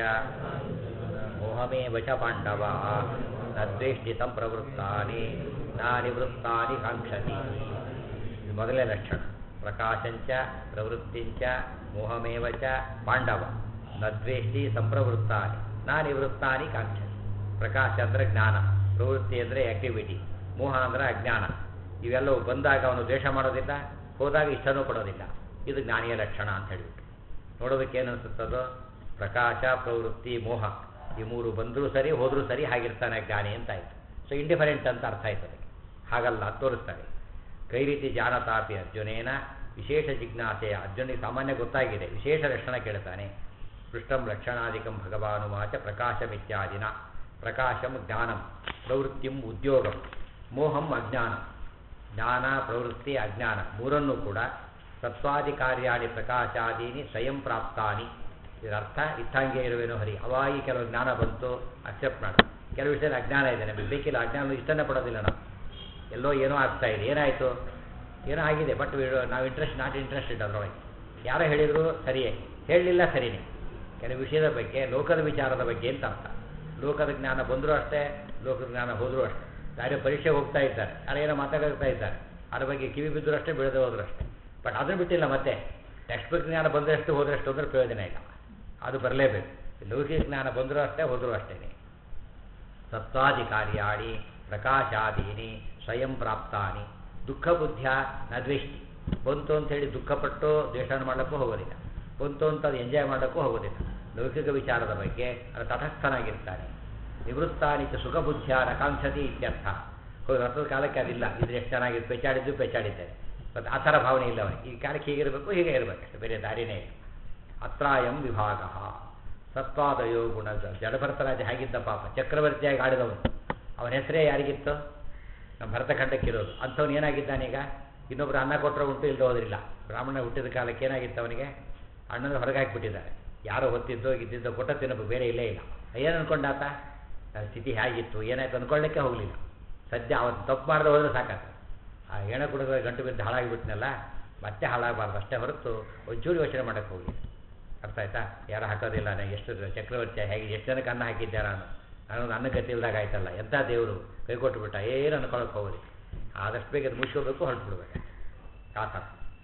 ಮೋಹಮೇವ ಚ ಪಾಂಡವ ನ ದ್ವೇಷ್ಟಿ ಸಂಪ್ರವೃತ್ತಾನಿ ನ ನಿವೃತ್ತಾನಿ ಕಾಂಕ್ಷತಿ ಇದು ಮೊದಲನೇ ಲಕ್ಷಣ ಪ್ರಕಾಶಂಚ ಪ್ರವೃತ್ತಿಂಚ ಮೋಹಮೇವ ಚ ಪಾಂಡವ ನ ದ್ವೇಷ್ಟಿ ಸಂಪ್ರವೃತ್ತಾನಿ ನ ನಿವೃತ್ತಾನಿ ಕಾಂಕ್ಷತಿ ಪ್ರಕಾಶ ಅಂದರೆ ಜ್ಞಾನ ಪ್ರವೃತ್ತಿ ಅಂದರೆ ಆ್ಯಕ್ಟಿವಿಟಿ ಮೋಹ ಅಂದರೆ ಅಜ್ಞಾನ ಇವೆಲ್ಲವೂ ಬಂದಾಗ ಅವನು ದ್ವೇಷ ಮಾಡೋದಿಲ್ಲ ಹೋದಾಗ ಇಷ್ಟನೂ ಪಡೋದಿಲ್ಲ ಇದು ಜ್ಞಾನಿಯ ಲಕ್ಷಣ ಅಂತ ಹೇಳಿಬಿಟ್ಟು ನೋಡೋದಕ್ಕೆ ಏನು ಅನಿಸುತ್ತದೋ ಪ್ರಕಾಶ ಪ್ರವೃತ್ತಿ ಮೋಹ ಈ ಮೂರು ಬಂದರೂ ಸರಿ ಹೋದರೂ ಸರಿ ಹಾಗಿರ್ತಾನೆ ಜ್ಞಾನಿ ಅಂತ ಆಯಿತು ಸೊ ಇಂಡಿಫರೆಂಟ್ ಅಂತ ಅರ್ಥ ಆಯ್ತದೆ ಹಾಗಲ್ಲ ತೋರಿಸ್ತಾರೆ ಕೈ ರೀತಿ ಜಾನತಾಪಿ ಅರ್ಜುನೇನ ವಿಶೇಷ ಜಿಜ್ಞಾಸೆ ಅರ್ಜುನಿಗೆ ಸಾಮಾನ್ಯ ಗೊತ್ತಾಗಿದೆ ವಿಶೇಷ ಲಕ್ಷಣ ಕೇಳ್ತಾನೆ ಪೃಷ್ಟಂ ಲಕ್ಷಣಾಧಿಕಂ ಭಗವಾನುವಾಚ ಪ್ರಕಾಶಮಿತ್ಯಾದಿನ ಪ್ರಕಾಶಂ ಜ್ಞಾನಂ ಪ್ರವೃತ್ತಿಂ ಉದ್ಯೋಗಂ ಮೋಹಂ ಅಜ್ಞಾನಂ ಜ್ಞಾನ ಪ್ರವೃತ್ತಿ ಅಜ್ಞಾನ ಮೂರನ್ನೂ ಕೂಡ ಸತ್ವಾದಿ ಕಾರ್ಯಾಣಿ ಪ್ರಕಾಶಾದೀನಿ ಸ್ವಯಂ ಪ್ರಾಪ್ತಾನಿ ಇದರರ್ಥ ಇಟ್ಟಂಗೆ ಇರುವೇನೋ ಹರಿ ಅವಾಗಿ ಕೆಲವು ಜ್ಞಾನ ಬಂತು ಅಕ್ಸೆಪ್ಟ್ ಮಾಡು ಕೆಲವು ವಿಷಯದಲ್ಲಿ ಅಜ್ಞಾನ ಇದೆ ನಮಗೆ ಬೇಕಿಲ್ಲ ಅಜ್ಞಾನ ಇಷ್ಟನೇ ಪಡೋದಿಲ್ಲ ನಾವು ಎಲ್ಲೋ ಏನೋ ಆಗ್ತಾ ಇದೆ ಏನಾಯಿತು ಏನೋ ಆಗಿದೆ ಬಟ್ ನಾವು ಇಂಟ್ರೆಸ್ಟ್ ನಾಟ್ ಇಂಟ್ರೆಸ್ಟೆಡ್ ಅದರೊಳಗೆ ಯಾರೋ ಹೇಳಿದರು ಸರಿಯೇ ಹೇಳಲಿಲ್ಲ ಸರಿಯೇ ಕೆಲವು ವಿಷಯದ ಬಗ್ಗೆ ಲೋಕದ ವಿಚಾರದ ಬಗ್ಗೆ ಅಂತ ಅರ್ಥ ಲೋಕದ ಜ್ಞಾನ ಬಂದರೂ ಅಷ್ಟೇ ಲೋಕದ ಜ್ಞಾನ ಹೋದರೂ ಅಷ್ಟೇ ಯಾರೋ ಪರೀಕ್ಷೆಗೆ ಹೋಗ್ತಾ ಇದ್ದಾರೆ ಯಾರೋ ಏನೋ ಮಾತಾಡ್ತಾ ಇದ್ದಾರೆ ಅದ್ರ ಬಗ್ಗೆ ಕಿವಿ ಬಿದ್ದರೂ ಅಷ್ಟೇ ಬೀಳದೆ ಹೋದ್ರು ಅಷ್ಟೇ ಬಟ್ ಅದನ್ನು ಬಿಟ್ಟಿಲ್ಲ ಮತ್ತೆ ಟೆಕ್ಸ್ಟ್ ಬುಕ್ ಜ್ಞಾನ ಬಂದಷ್ಟು ಹೋದಷ್ಟು ಅಂದ್ರೆ ಪ್ರಯೋಜನ ಇಲ್ಲ ಅದು ಬರಲೇಬೇಕು ಲೌಕಿಕ ಜ್ಞಾನ ಬಂದರೂ ಅಷ್ಟೇ ಹೋದರೂ ಅಷ್ಟೇ ಸತ್ವಾದಿ ಕಾರ್ಯಾಣಿ ಪ್ರಕಾಶಾದೀನಿ ಸ್ವಯಂ ಪ್ರಾಪ್ತಾನಿ ದುಃಖ ಬುದ್ಧಿಯ ನ ದ್ವೇಷ್ಟಿ ಬಂತು ಅಂತ ಹೇಳಿ ದುಃಖಪಟ್ಟು ದ್ವೇಷ ಮಾಡೋಕ್ಕೂ ಹೋಗೋದಿಲ್ಲ ಬಂತು ಅಂತ ಅದು ಎಂಜಾಯ್ ಮಾಡೋಕ್ಕೂ ಹೋಗೋದಿಲ್ಲ ಲೌಕಿಕ ವಿಚಾರದ ಬಗ್ಗೆ ಅದು ತಟಸ್ಥನಾಗಿರ್ತಾನೆ ನಿವೃತ್ತಾನಿ ಚ ಸುಖ ಬುದ್ಧಿಯ ನಕಾಂಕ್ಷತಿ ಇತ್ಯರ್ಥ ಹೋಗಿ ರಥದ ಕಾಲಕ್ಕೆ ಅದಿಲ್ಲ ಇದ್ರೆ ಎಷ್ಟು ಚೆನ್ನಾಗಿ ಪೆಚ್ಚಾಡಿದ್ದು ಪೆಚ್ಚಾಡಿದ್ದೇನೆ ಮತ್ತು ಆ ಥರ ಭಾವನೆ ಇಲ್ಲ ಅವನಿಗೆ ಈ ಕಾಲಕ್ಕೆ ಹೀಗಿರಬೇಕು ಹೀಗೆ ಇರಬೇಕಷ್ಟೆ ಬೇರೆ ದಾರಿನೇ ಇಲ್ಲ ಅತ್ರಾಯಂ ವಿಭಾಗ ಸತ್ವಾದಯೋ ಗುಣ ಜಡಭರತರಾಜ ಹೇಗಿದ್ದ ಪಾಪ ಚಕ್ರವರ್ತಿಯಾಗಿ ಆಡಿದವನು ಅವನ ಹೆಸರೇ ಯಾರಿಗಿತ್ತು ನಮ್ಮ ಭರತಖಂಡಕ್ಕಿರೋದು ಅಂಥವ್ನು ಏನಾಗಿದ್ದಾನೀಗ ಇನ್ನೊಬ್ರು ಅನ್ನ ಕೊಟ್ಟರೆ ಉಂಟು ಇಲ್ಲದೆ ಹೋದ್ರಿಲ್ಲ ಬ್ರಾಹ್ಮಣ ಹುಟ್ಟಿದ ಕಾಲಕ್ಕೆ ಏನಾಗಿತ್ತು ಅವನಿಗೆ ಅಣ್ಣನ ಹೊರಗೆ ಹಾಕಿಬಿಟ್ಟಿದ್ದಾರೆ ಯಾರೋ ಹೊತ್ತಿದ್ದೋ ಇದ್ದಿದ್ದೋ ಕೊಟ್ಟ ತಿನ್ನಬೇಕು ಬೇರೆ ಇಲ್ಲೇ ಇಲ್ಲ ಏನು ಅನ್ಕೊಂಡಾತ ನನ್ನ ಸ್ಥಿತಿ ಹೇಗಿತ್ತು ಏನಾಯ್ತು ಅನ್ಕೊಳ್ಳಿಕ್ಕೆ ಹೋಗಲಿಲ್ಲ ಸದ್ಯ ಅವತ್ತು ತಪ್ಪು ಮಾಡಿದ್ರೆ ಹೋದ್ರೆ ಸಾಕಾಯ್ತು ಆ ಹೆಣ ಕುಡಿದ್ರೆ ಗಂಟು ಬಿದ್ದು ಹಾಳಾಗಿಬಿಟ್ನಲ್ಲ ಮತ್ತೆ ಹಾಳಾಗಬಾರ್ದು ಅಷ್ಟೇ ಹೊರತು ಒಂಚೂರು ಯೋಚನೆ ಮಾಡೋಕ್ಕೆ ಹೋಗಿ ಅರ್ಥ ಆಯ್ತಾ ಯಾರು ಹಾಕೋದಿಲ್ಲ ನಾನು ಎಷ್ಟು ಚಕ್ರವರ್ತಿ ಹೇಗೆ ಎಷ್ಟು ಜನಕ್ಕೆ ಅನ್ನ ಹಾಕಿದ್ದೆ ನಾನು ನಾನು ಅನ್ನ ಗತಿ ಇಲ್ದಾಗ ಆಯ್ತಲ್ಲ ಎಂಥ ದೇವರು ಕೈ ಕೊಟ್ಟುಬಿಟ್ಟ ಏನು ಅನ್ಕೊಳ್ಳೋಕೆ ಹೋಗೋದಿ ಆದಷ್ಟು ಬೇಗ ಅದು ಮುಗಿಸ್ಕೋಬೇಕು ಹೊರಟ್ಬಿಡ್ಬೇಕು ಆ ಥರ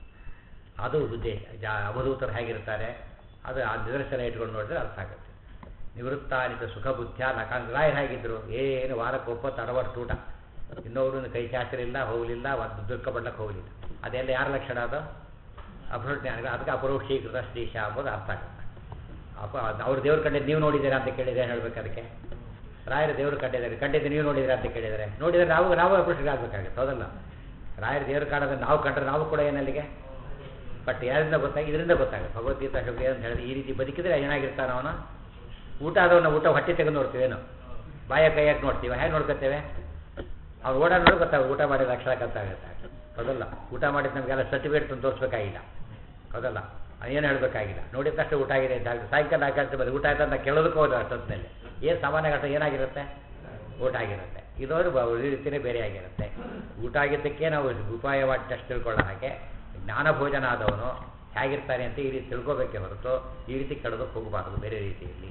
ಅದು ಉದ್ದೇಶ ಜಾ ಅವಧೂತರು ಹೇಗಿರ್ತಾರೆ ಅದು ಆ ನಿದರ್ಶನ ಇಟ್ಕೊಂಡು ನೋಡಿದ್ರೆ ಅರ್ಥ ಆಗುತ್ತೆ ನಿವೃತ್ತಾನಿತ ಸುಖ ಬುದ್ಧ ನಕಾಂಗ ರಾಯರು ಹೇಗಿದ್ರು ಏನು ವಾರಕ್ಕೆ ಒಪ್ಪತ್ತು ಅರವತ್ತು ಊಟ ಇನ್ನೊಬ್ರು ಕೈ ಶಾಸ್ತ್ರ ಇಲ್ಲ ಹೋಗಲಿಲ್ಲ ಒಂದು ದುಃಖ ಪಡ್ಲಕ್ಕೆ ಹೋಗಲಿಲ್ಲ ಅದೆಲ್ಲ ಯಾರ ಲಕ್ಷಣ ಅದು ಅಪರೋಜ್ಞಾನಿಗಳು ಅದಕ್ಕೆ ಅಪರೋಕ್ಷೀಕೃತ ಶ್ರೀಶ ಅಂಬೋದು ಅರ್ಥ ಆಗುತ್ತೆ ಅಪ ಅವ್ರ ದೇವ್ರ ಕಂಡಿದ್ದು ನೀವು ನೋಡಿದ್ದೀರಾ ಅಂತ ಕೇಳಿದ್ರೆ ಏನು ಹೇಳ್ಬೇಕು ಅದಕ್ಕೆ ರಾಯರ ದೇವರು ಕಂಡಿದ್ದಾರೆ ಕಂಡಿದ್ದು ನೀವು ನೋಡಿದ್ರೆ ಅಂತ ಕೇಳಿದರೆ ನೋಡಿದರೆ ನಾವು ನಾವು ಅಪರೋಕ್ಷಿಗಾಗಬೇಕಾಗುತ್ತೆ ಹೌದಲ್ಲ ರಾಯರ ದೇವರು ಕಾಣೋದನ್ನು ನಾವು ಕಂಡ್ರೆ ನಾವು ಕೂಡ ಏನಲ್ಲಿಗೆ ಬಟ್ ಯಾರಿಂದ ಗೊತ್ತಾಗಿ ಇದರಿಂದ ಗೊತ್ತಾಗುತ್ತೆ ಭಗವದ್ಗೀತಾ ಶಬ್ದ ಅಂತ ಹೇಳಿದ್ರೆ ಈ ರೀತಿ ಬದುಕಿದ್ರೆ ಏನಾಗಿರ್ತಾನೆ ಅವನು ಊಟ ಆದವನ್ನ ಊಟ ಹೊಟ್ಟೆ ತೆಗೆದು ನೋಡ್ತೀವೇನು ಬಾಯ ಕೈಯಾಗಿ ನೋಡ್ತೀವಿ ಹೇಗೆ ನೋಡ್ಕೊತೇವೆ ಅವ್ನು ಓಡಾಡ ನೋಡಿ ಗೊತ್ತಾಗ ಊಟ ಮಾಡಿದ ಅಕ್ಷರ ಗೊತ್ತಾಗುತ್ತೆ ಹೌದಲ್ಲ ಊಟ ಮಾಡಿದ ನಮಗೆಲ್ಲ ಸರ್ಟಿಫಿಕೇಟ್ ತಂದು ತೋರಿಸ್ಬೇಕಾಗಿಲ್ಲ ಹೌದಲ್ಲ ಏನು ಹೇಳಬೇಕಾಗಿಲ್ಲ ನೋಡಿದ ತಕ್ಷಣ ಊಟ ಆಗಿದೆ ಅಂತ ಹೇಳ್ತಾರೆ ಸಾಯಂಕಾಲ ನಾಲ್ಕು ಗಂಟೆ ಬಂದು ಊಟ ಆಯ್ತು ಅಂತ ಕೇಳೋದಕ್ಕೂ ಹೋದ ಅಷ್ಟೊತ್ತಿನಲ್ಲಿ ಏನು ಸಾಮಾನ್ಯ ಘಟ್ಟ ಏನಾಗಿರುತ್ತೆ ಊಟ ಆಗಿರುತ್ತೆ ಇದೋರು ಈ ರೀತಿಯೇ ಬೇರೆ ಆಗಿರುತ್ತೆ ಊಟ ಆಗಿದ್ದಕ್ಕೆ ನಾವು ಉಪಾಯವಾಗಿ ಟೆಸ್ಟ್ ತಿಳ್ಕೊಳ್ಳೋ ಹಾಗೆ ಜ್ಞಾನ ಭೋಜನ ಆದವನು ಹೇಗಿರ್ತಾನೆ ಅಂತ ಈ ರೀತಿ ತಿಳ್ಕೋಬೇಕೇ ಹೊರತು ಈ ರೀತಿ ಕೆಳದಕ್ಕೆ ಹೋಗಬಾರದು ಬೇರೆ ರೀತಿಯಲ್ಲಿ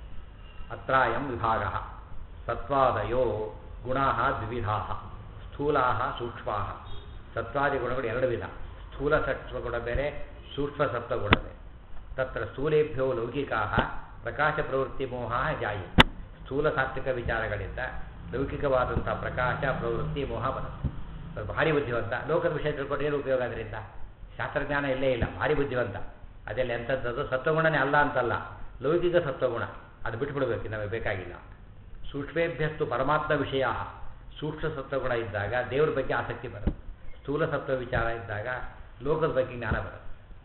ಅತ್ರಾಯಂ ವಿಭಾಗ ಸತ್ವಾದಯೋ ಗುಣಾ ದ್ವಿವಿಧಾ ಸ್ಥೂಲಾ ಸೂಕ್ಷ್ಮ ಸತ್ವಾದಿ ಗುಣಗಳು ಎರಡು ವಿಧ ಸ್ಥೂಲ ಸತ್ವಗುಣ ಬೇರೆ ಸೂಕ್ಷ್ಮ ಸತ್ವಗುಣ ಬೇರೆ ತತ್ರ ಸ್ಥೂಲೇಭ್ಯೋ ಲೌಕಿಕಾ ಪ್ರಕಾಶ ಪ್ರವೃತ್ತಿ ಮೋಹ ಜಾಯಿ ಸ್ಥೂಲ ಸಾತ್ವಿಕ ವಿಚಾರಗಳಿಂದ ಲೌಕಿಕವಾದಂಥ ಪ್ರಕಾಶ ಪ್ರವೃತ್ತಿ ಮೋಹ ಬರುತ್ತೆ ಅದು ಭಾರಿ ಬುದ್ಧಿವಂತ ಲೋಕದ ವಿಷಯ ತಿಳ್ಕೊಂಡು ಏನು ಉಪಯೋಗ ಅದರಿಂದ ಶಾಸ್ತ್ರಜ್ಞಾನ ಇಲ್ಲೇ ಇಲ್ಲ ಭಾರಿ ಬುದ್ಧಿವಂತ ಅದೆಲ್ಲ ಎಂಥದ್ದು ಸತ್ವಗುಣನೇ ಅಲ್ಲ ಅಂತಲ್ಲ ಲೌಕಿಕ ಸತ್ವಗುಣ ಅದು ಬಿಟ್ಬಿಡ್ಬೇಕು ನಮಗೆ ಬೇಕಾಗಿಲ್ಲ ಸೂಕ್ಷ್ಮೇಭ್ಯಸ್ತು ಪರಮಾತ್ಮ ವಿಷಯ ಸೂಕ್ಷ್ಮ ಸತ್ವಗುಣ ಇದ್ದಾಗ ದೇವ್ರ ಬಗ್ಗೆ ಆಸಕ್ತಿ ಬರುತ್ತೆ ಸ್ಥೂಲ ಸತ್ವ ವಿಚಾರ ಇದ್ದಾಗ ಲೋಕದ ಬಗ್ಗೆ ಜ್ಞಾನ ಬರುತ್ತೆ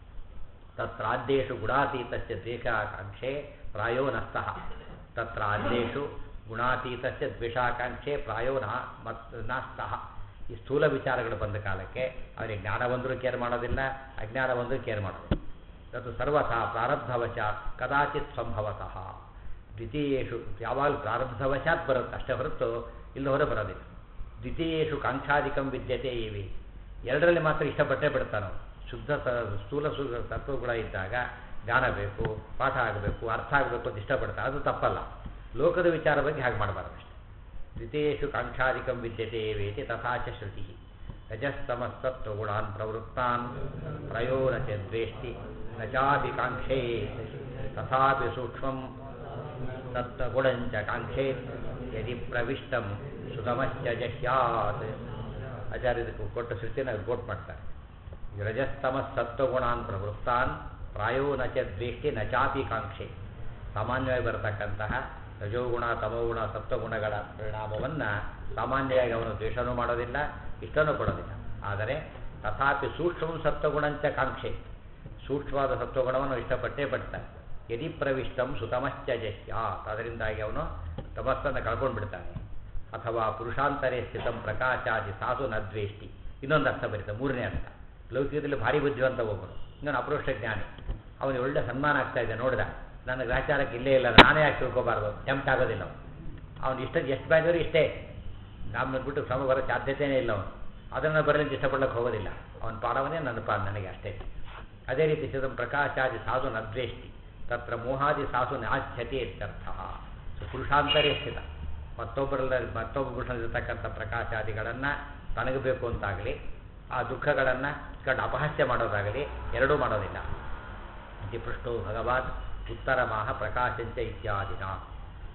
ತತ್ರಾದ್ಯೇಷು ಗುಣಾತೀತಸ್ಯ ದ್ವೇಷಾಕಾಂಕ್ಷೆ ಪ್ರಾಯೋ ನಸ್ತಃ ತತ್ರ ಆದ್ಯೇಷು ಗುಣಾತೀತಸ್ಯ ದ್ವೇಷಾಕಾಂಕ್ಷೆ ಪ್ರಾಯೋ ನ ಮತ್ ನಾಸ್ತಃ ಈ ಸ್ಥೂಲ ವಿಚಾರಗಳು ಬಂದ ಕಾಲಕ್ಕೆ ಅವರಿಗೆ ಜ್ಞಾನ ಬಂದರೂ ಕೇರ್ ಮಾಡೋದಿಲ್ಲ ಅಜ್ಞಾನ ಬಂದರೂ ಕೇರ್ ಮಾಡೋದಿಲ್ಲ ತತ್ತು ಸರ್ವಥಾ ಪ್ರಾರಬ್ಧವಶ ಕದಾಚಿತ್ ಸಂಭವತಃ ದ್ವಿತೀಯೇಷು ಯಾವಾಗಲೂ ಪ್ರಾರಬ್ಧವಶಾತ್ ಬರುತ್ತೆ ಅಷ್ಟೇ ಹೊರತು ಇಲ್ಲಿ ಹೊರ ಬರೋದಿಲ್ಲ ದ್ವಿತೀಯೇಷು ಕಾಂಕ್ಷಾಧಿಕಂ ವಿದ್ಯತೆ ಇವಿ ಎರಡರಲ್ಲಿ ಮಾತ್ರ ಇಷ್ಟಪಟ್ಟೇ ಬಿಡ್ತಾನೆ ಶುದ್ಧ ಸ ಸ್ಥೂಲ ಸು ತತ್ವಗುಣ ಇದ್ದಾಗ ಜ್ಞಾನ ಬೇಕು ಪಾಠ ಆಗಬೇಕು ಅರ್ಥ ಆಗಬೇಕು ಅಂತ ಇಷ್ಟಪಡ್ತಾರೆ ಅದು ತಪ್ಪಲ್ಲ ಲೋಕದ ವಿಚಾರ ಬಗ್ಗೆ ಹಾಗೆ ಮಾಡಬಾರ್ದು ಅಷ್ಟೇ ದ್ವಿತೀಯೇಷು ಕಾಂಕ್ಷಾಧಿಕಂ ವಿದ್ಯತೆ ವೇತಿ ತಥಾಚ ಶ್ರುತಿ ರಜಸ್ತಮಸ್ತತ್ವಗುಣಾನ್ ಪ್ರವೃತ್ತಾನ್ ಪ್ರಯೋರಚ ದ್ವೇಷ್ಟಿ ನ ಚಾಪಿ ಕಾಂಕ್ಷೇ ತಥಾಪಿ ಸೂಕ್ಷ್ಮಂ ತತ್ವಗುಣಂಚ ಕಾಂಕ್ಷೇತ್ ಯದಿ ಪ್ರವಿಷ್ಟಂ ಸುಗಮಶ್ಚ ಜಹ್ಯಾತ್ ಆಚಾರ್ಯ ಇದಕ್ಕೆ ಕೊಟ್ಟ ಶ್ರುತಿನ ಕೋಟ್ ಮಾಡ್ತಾರೆ ರಜಸ್ತಮ ಸತ್ವಗುಣಾನ್ ಪ್ರವೃತ್ತಾನ್ ಪ್ರಾಯೋ ನಚ ದ್ವೇಷ್ಟಿ ನ ಚಾಪಿ ಕಾಂಕ್ಷೆ ಸಾಮಾನ್ಯವಾಗಿ ಬರತಕ್ಕಂತಹ ರಜೋಗುಣ ತಮೋಗುಣ ಸತ್ವಗುಣಗಳ ಪರಿಣಾಮವನ್ನು ಸಾಮಾನ್ಯವಾಗಿ ಅವನು ದ್ವೇಷನೂ ಮಾಡೋದಿಲ್ಲ ಇಷ್ಟನೂ ಕೊಡೋದಿಲ್ಲ ಆದರೆ ತಥಾಪಿ ಸೂಕ್ಷ್ಮ ಸತ್ವಗುಣಂಚ ಕಾಂಕ್ಷೆ ಸೂಕ್ಷ್ಮವಾದ ಸತ್ವಗುಣವನ್ನು ಇಷ್ಟಪಟ್ಟೇ ಪಡ್ತಾನೆ ಯದಿ ಪ್ರವಿಷ್ಟಂ ಸುತಮಶ್ಚ ಜಹ್ಯಾತ್ ಅದರಿಂದಾಗಿ ಅವನು ತಮಸ್ಸನ್ನು ಕಳ್ಕೊಂಡು ಬಿಡ್ತಾನೆ ಅಥವಾ ಪುರುಷಾಂತರೇ ಸ್ಥಿತಂ ಪ್ರಕಾಶಾದಿ ಸಾಧು ನ ದ್ವೇಷ್ಟಿ ಇನ್ನೊಂದು ಅರ್ಥ ಬರೀತಾರೆ ಮೂರನೇ ಅರ್ಥ ಲೌಕಿಕದಲ್ಲಿ ಭಾರಿ ಬುದ್ಧಿವಂತ ಒಬ್ಬನು ಇನ್ನೊಂದು ಅಪರೋಕ್ಷ ಜ್ಞಾನಿ ಅವನಿಗೆ ಒಳ್ಳೆ ಸನ್ಮಾನ ಆಗ್ತಾ ಇದೆ ನೋಡಿದ ನನ್ನ ಗ್ರಾಚಾರಕ್ಕೆ ಇಲ್ಲೇ ಇಲ್ಲ ನಾನೇ ಯಾಕೆ ತಿಳ್ಕೊಬಾರ್ದು ಟೆಂಪ್ಟ್ ಆಗೋದಿಲ್ಲ ಅವನು ಅವ್ನು ಇಷ್ಟ ಎಷ್ಟು ಬಾಯ್ದವರು ಇಷ್ಟೇ ನಮ್ಮನ್ನು ಬಿಟ್ಟು ಶ್ರಮ ಬರೋ ಸಾಧ್ಯತೆಯೇ ಇಲ್ಲ ಅವನು ಅದನ್ನು ಬರಲಿಂದ ಇಷ್ಟಪಡಕ್ಕೆ ಹೋಗೋದಿಲ್ಲ ಅವನ ಪಾಡವನೇ ನನ್ನ ಪಾಡ ನನಗೆ ಅಷ್ಟೇ ಅದೇ ರೀತಿ ಚಿದಂ ಪ್ರಕಾಶಾದಿ ಸಾಧು ನದ್ವೇಷ್ಟಿ ತತ್ರ ಮೋಹಾದಿ ಸಾಧು ನಾಚ್ಯತೆ ಇತ್ಯರ್ಥ ಸೊ ಪುರುಷಾಂತರೇ ಸ್ಥಿತ ಮತ್ತೊಬ್ಬರಲ್ಲಿ ಮತ್ತೊಬ್ಬ ಪುರುಷನಲ್ಲಿರ್ತಕ್ಕಂಥ ಪ್ರಕಾಶಾದಿಗಳನ್ನು ತನಗೆ ಬೇಕು ಅಂತಾಗಲಿ ಆ ದುಃಖಗಳನ್ನು ಕಂಡು ಅಪಹಾಸ್ಯ ಮಾಡೋದಾಗಲಿ ಎರಡೂ ಮಾಡೋದಿಲ್ಲ ಇತಿ ಪೃಷ್ಟೋ ಭಗವಾನ್ ಉತ್ತರ ಮಾಹ ಪ್ರಕಾಶಂಚ ಇತ್ಯಾದಿನ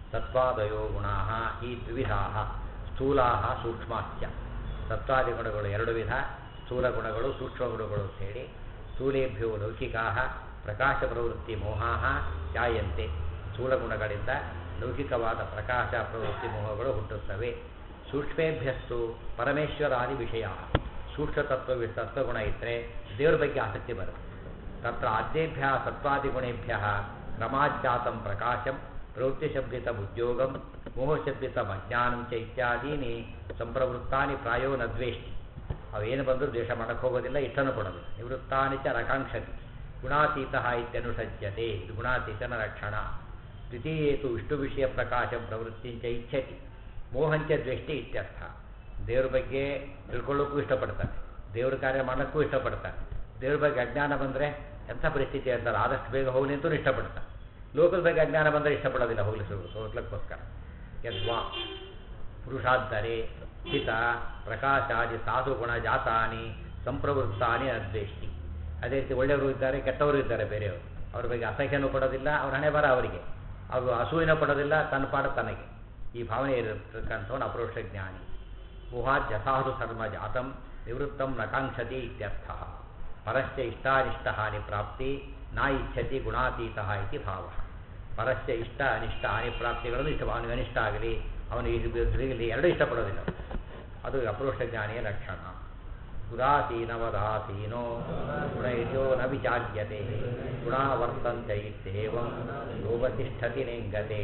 ಸತ್ವಾದಯೋ ಗುಣಾ ಈ ದ್ವಿಧಾ ಸ್ಥೂಲಾ ಸೂಕ್ಷ್ಮಾಶ್ಚ ಸತ್ವಾದಿ ಗುಣಗಳು ಎರಡು ವಿಧ ಸ್ಥೂಲ ಗುಣಗಳು ಸೂಕ್ಷ್ಮ ಗುಣಗಳು ಸೇರಿ ಸ್ಥೂಲೇಭ್ಯೋ ಲೌಕಿಕಾ ಪ್ರಕಾಶ ಪ್ರವೃತ್ತಿ ಮೋಹಾ ಜಾಯಂತೆ ಸ್ಥೂಲ ಗುಣಗಳಿಂದ ಲೌಕಿಕವಾದ ಪ್ರಕಾಶ ಪ್ರವೃತ್ತಿ ಮೋಹಗಳು ಹುಟ್ಟುತ್ತವೆ ಸೂಕ್ಷ್ಮೇಭ್ಯಸ್ತು ಪರಮೇಶ್ವರಾದಿ ವಿಷಯ ಸೂಕ್ಷ್ಮ ತತ್ವ ತತ್ವಗುಣ ಇದ್ದರೆ ದೇವರ ಬಗ್ಗೆ ಆಸಕ್ತಿ ಬರುತ್ತೆ ತತ್ರ ಆದ್ಯೇಭ್ಯ ಸತ್ವಾದಿಗುಣೇಭ್ಯ ಕ್ರಮಾಜ್ಜಾತಂ ಪ್ರಕಾಶಂ ಪ್ರವೃತ್ತಿಶಬ್ದಿತಂ ಉದ್ಯೋಗಂ ಮೋಹಶಬ್ದಿತಂ ಅಜ್ಞಾನಂ ಚ ಇತ್ಯಾದೀನಿ ಸಂಪ್ರವೃತ್ತಾನಿ ಪ್ರಾಯೋ ನ ದ್ವೇಷ್ಟಿ ಅವೇನು ಬಂದರೂ ದ್ವೇಷ ಮಾಡಕ್ಕೆ ಹೋಗೋದಿಲ್ಲ ಇಷ್ಟನ್ನು ಕೊಡೋದಿಲ್ಲ ನಿವೃತ್ತಾನಿ ಚ ರಕಾಂಕ್ಷತಿ ಗುಣಾತೀತ ಇತ್ಯನುಸಜ್ಯತೆ ಇದು ಗುಣಾತೀತನ ಲಕ್ಷಣ ದ್ವಿತೀಯೇತು ವಿಷ್ಣು ವಿಷಯ ಪ್ರಕಾಶಂ ಪ್ರವೃತ್ತಿಂಚ ಇಚ್ಛತಿ ಮೋಹಂಚ ದ್ವೇಷ್ಟಿ ಇತ್ಯರ್ಥ ದೇವ್ರ ಬಗ್ಗೆ ತಿಳ್ಕೊಳ್ಳೋಕ್ಕೂ ಇಷ್ಟಪಡ್ತಾನೆ ದೇವ್ರ ಕಾರ್ಯ ಮಾಡೋಕ್ಕೂ ಇಷ್ಟಪಡ್ತಾನೆ ದೇವ್ರ ಬಗ್ಗೆ ಅಜ್ಞಾನ ಬಂದರೆ ಎಂಥ ಪರಿಸ್ಥಿತಿ ಅಂತಾರೆ ಆದಷ್ಟು ಬೇಗ ಹೋಗಲಿ ಅಂತೂ ಇಷ್ಟಪಡ್ತಾನೆ ಲೋಕದ ಬಗ್ಗೆ ಅಜ್ಞಾನ ಬಂದರೆ ಇಷ್ಟಪಡೋದಿಲ್ಲ ಹೋಗ್ಲಿಕ್ಕೆ ಹೋಗ್ಲಿಕ್ಕೋಸ್ಕರ ಯದ್ವಾ ಪುರುಷಾಂತರೆ ಹಿತ ಪ್ರಕಾಶಾದಿ ಸಾಧು ಗುಣ ಜಾತಾನಿ ಸಂಪ್ರವೃತ್ತಾನಿ ಅದ್ವೇಷ್ಟಿ ಅದೇ ರೀತಿ ಒಳ್ಳೆಯವರು ಇದ್ದಾರೆ ಕೆಟ್ಟವರು ಇದ್ದಾರೆ ಬೇರೆಯವರು ಅವ್ರ ಬಗ್ಗೆ ಅಸಹ್ಯನೂ ಪಡೋದಿಲ್ಲ ಅವ್ರ ಹಣೆ ಬರ ಅವರಿಗೆ ಅವರು ಅಸೂಯಿನ ಪಡೋದಿಲ್ಲ ತನ್ನ ಪಾಡ ತನಗೆ ಈ ಭಾವನೆ ಇರತಕ್ಕಂಥವನು ಅಪರೋಕ್ಷ ಜ್ಞಾನಿ ಊಹಾದ್ಯ ಸಾಧು ಧರ್ಮ ಜಾತಂ ನಿವೃತ್ತಂ ನಕಾಂಕ್ಷತಿ ಇತ್ಯರ್ಥ ಪರಸ್ಯ ಇಷ್ಟಾನಿಷ್ಟ ಹಾನಿ ಪ್ರಾಪ್ತಿ ನಾ ಇಚ್ಛತಿ ಗುಣಾತೀತ ಇತಿ ಭಾವ ಪರಸ್ಯ ಇಷ್ಟ ಅನಿಷ್ಟ ಹಾನಿ ಪ್ರಾಪ್ತಿಗಳನ್ನು ಇಷ್ಟ ಅವನಿಗೆ ಅನಿಷ್ಟ ಆಗಲಿ ಅವನಿಗೆ ಎರಡೂ ಇಷ್ಟಪಡೋದಿಲ್ಲ ಅದು ಅಪರೋಕ್ಷ ಜ್ಞಾನಿಯ ಲಕ್ಷಣ ಉದಾಸೀನವದಾಸೀನೋ ಗುಣೈರ್ಯೋ ನ ವಿಚಾರ್ಯತೆ ಗುಣಾ ವರ್ತಂತೆ ಇತ್ಯೇವಂ ಯೋಗತಿಷ್ಠತಿ ನೆಂಗತೆ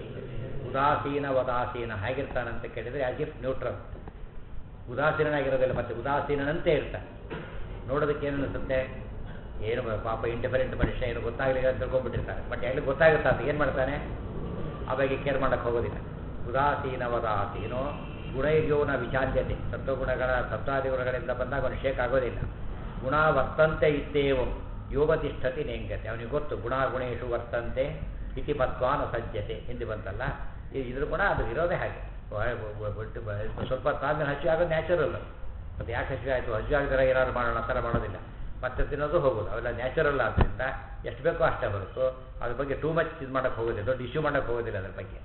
ಉದಾಸೀನವದಾಸೀನ ಹೇಗಿರ್ತಾನಂತ ಕೇಳಿದರೆ ಆಸ್ ಇಫ್ ನ್ಯೂಟ್ರಲ್ ಉದಾಸೀನಾಗಿರೋದಿಲ್ಲ ಮತ್ತೆ ಉದಾಸೀನಂತೆ ಇರ್ತಾನೆ ನೋಡೋದಕ್ಕೆ ಏನು ಅನಿಸುತ್ತೆ ಏನು ಪಾಪ ಇಂಡಿಫರೆಂಟ್ ಮನುಷ್ಯ ಏನು ಗೊತ್ತಾಗಲಿಲ್ಲ ಅಂತ ತಿಳ್ಕೊಂಡ್ಬಿಟ್ಟಿರ್ತಾರೆ ಬಟ್ ಎಲ್ಲಿ ಗೊತ್ತಾಗುತ್ತೆ ಅಂತ ಏನು ಮಾಡ್ತಾನೆ ಆ ಬಗ್ಗೆ ಕೇರ್ ಮಾಡೋಕ್ಕೆ ಹೋಗೋದಿಲ್ಲ ಉದಾಸೀನವದಾಸೀನೋ ಗುಣೈರ್ಯೋನ ವಿಚಾರ್ಯತೆ ಸತ್ವಗುಣಗಳ ಸತ್ವಾದಿ ಗುಣಗಳಿಂದ ಬಂದಾಗ ಅವನು ಶೇಕ್ ಆಗೋದಿಲ್ಲ ಗುಣ ವರ್ತಂತೆ ಇತ್ತೇವಂ ಯೋಗತಿಷ್ಠತಿ ನೇಂಗತೆ ಅವನಿಗೆ ಗೊತ್ತು ಗುಣ ಗುಣೇಶು ವರ್ತಂತೆ ಇತಿ ಪತ್ವಾನ ಸಜ್ಜತೆ ಹಿಂದೆ ಬಂತಲ್ಲ ಇದ್ರ ಗುಣ ಅದು ಇರೋದೇ ಹಾಗೆ ಬಿಟ್ಟು ಸ್ವಲ್ಪ ತಾಂದ್ರೆ ಹಸಿವೆ ಆಗೋದು ನ್ಯಾಚುರಲ್ ಮತ್ತು ಯಾಕೆ ಹಸಿವೆ ಆಯಿತು ಹಸಿವೆ ಆಗದಿರ ಏನಾದ್ರು ಮಾಡೋಣ ಆ ಥರ ಮಾಡೋದಿಲ್ಲ ಮತ್ತೆ ತಿನ್ನೋದು ಹೋಗೋದು ಅವೆಲ್ಲ ನ್ಯಾಚುರಲ್ ಆದ್ದರಿಂದ ಎಷ್ಟು ಬೇಕೋ ಅಷ್ಟೇ ಹೊರತು ಅದ್ರ ಬಗ್ಗೆ ಟೂ ಮಚ್ ಇದು ಮಾಡೋಕ್ಕೆ ಹೋಗೋದಿಲ್ಲ ದೊಡ್ಡ ಇಶ್ಯೂ ಮಾಡೋಕ್ಕೆ ಹೋಗೋದಿಲ್ಲ ಅದ್ರ ಬಗ್ಗೆ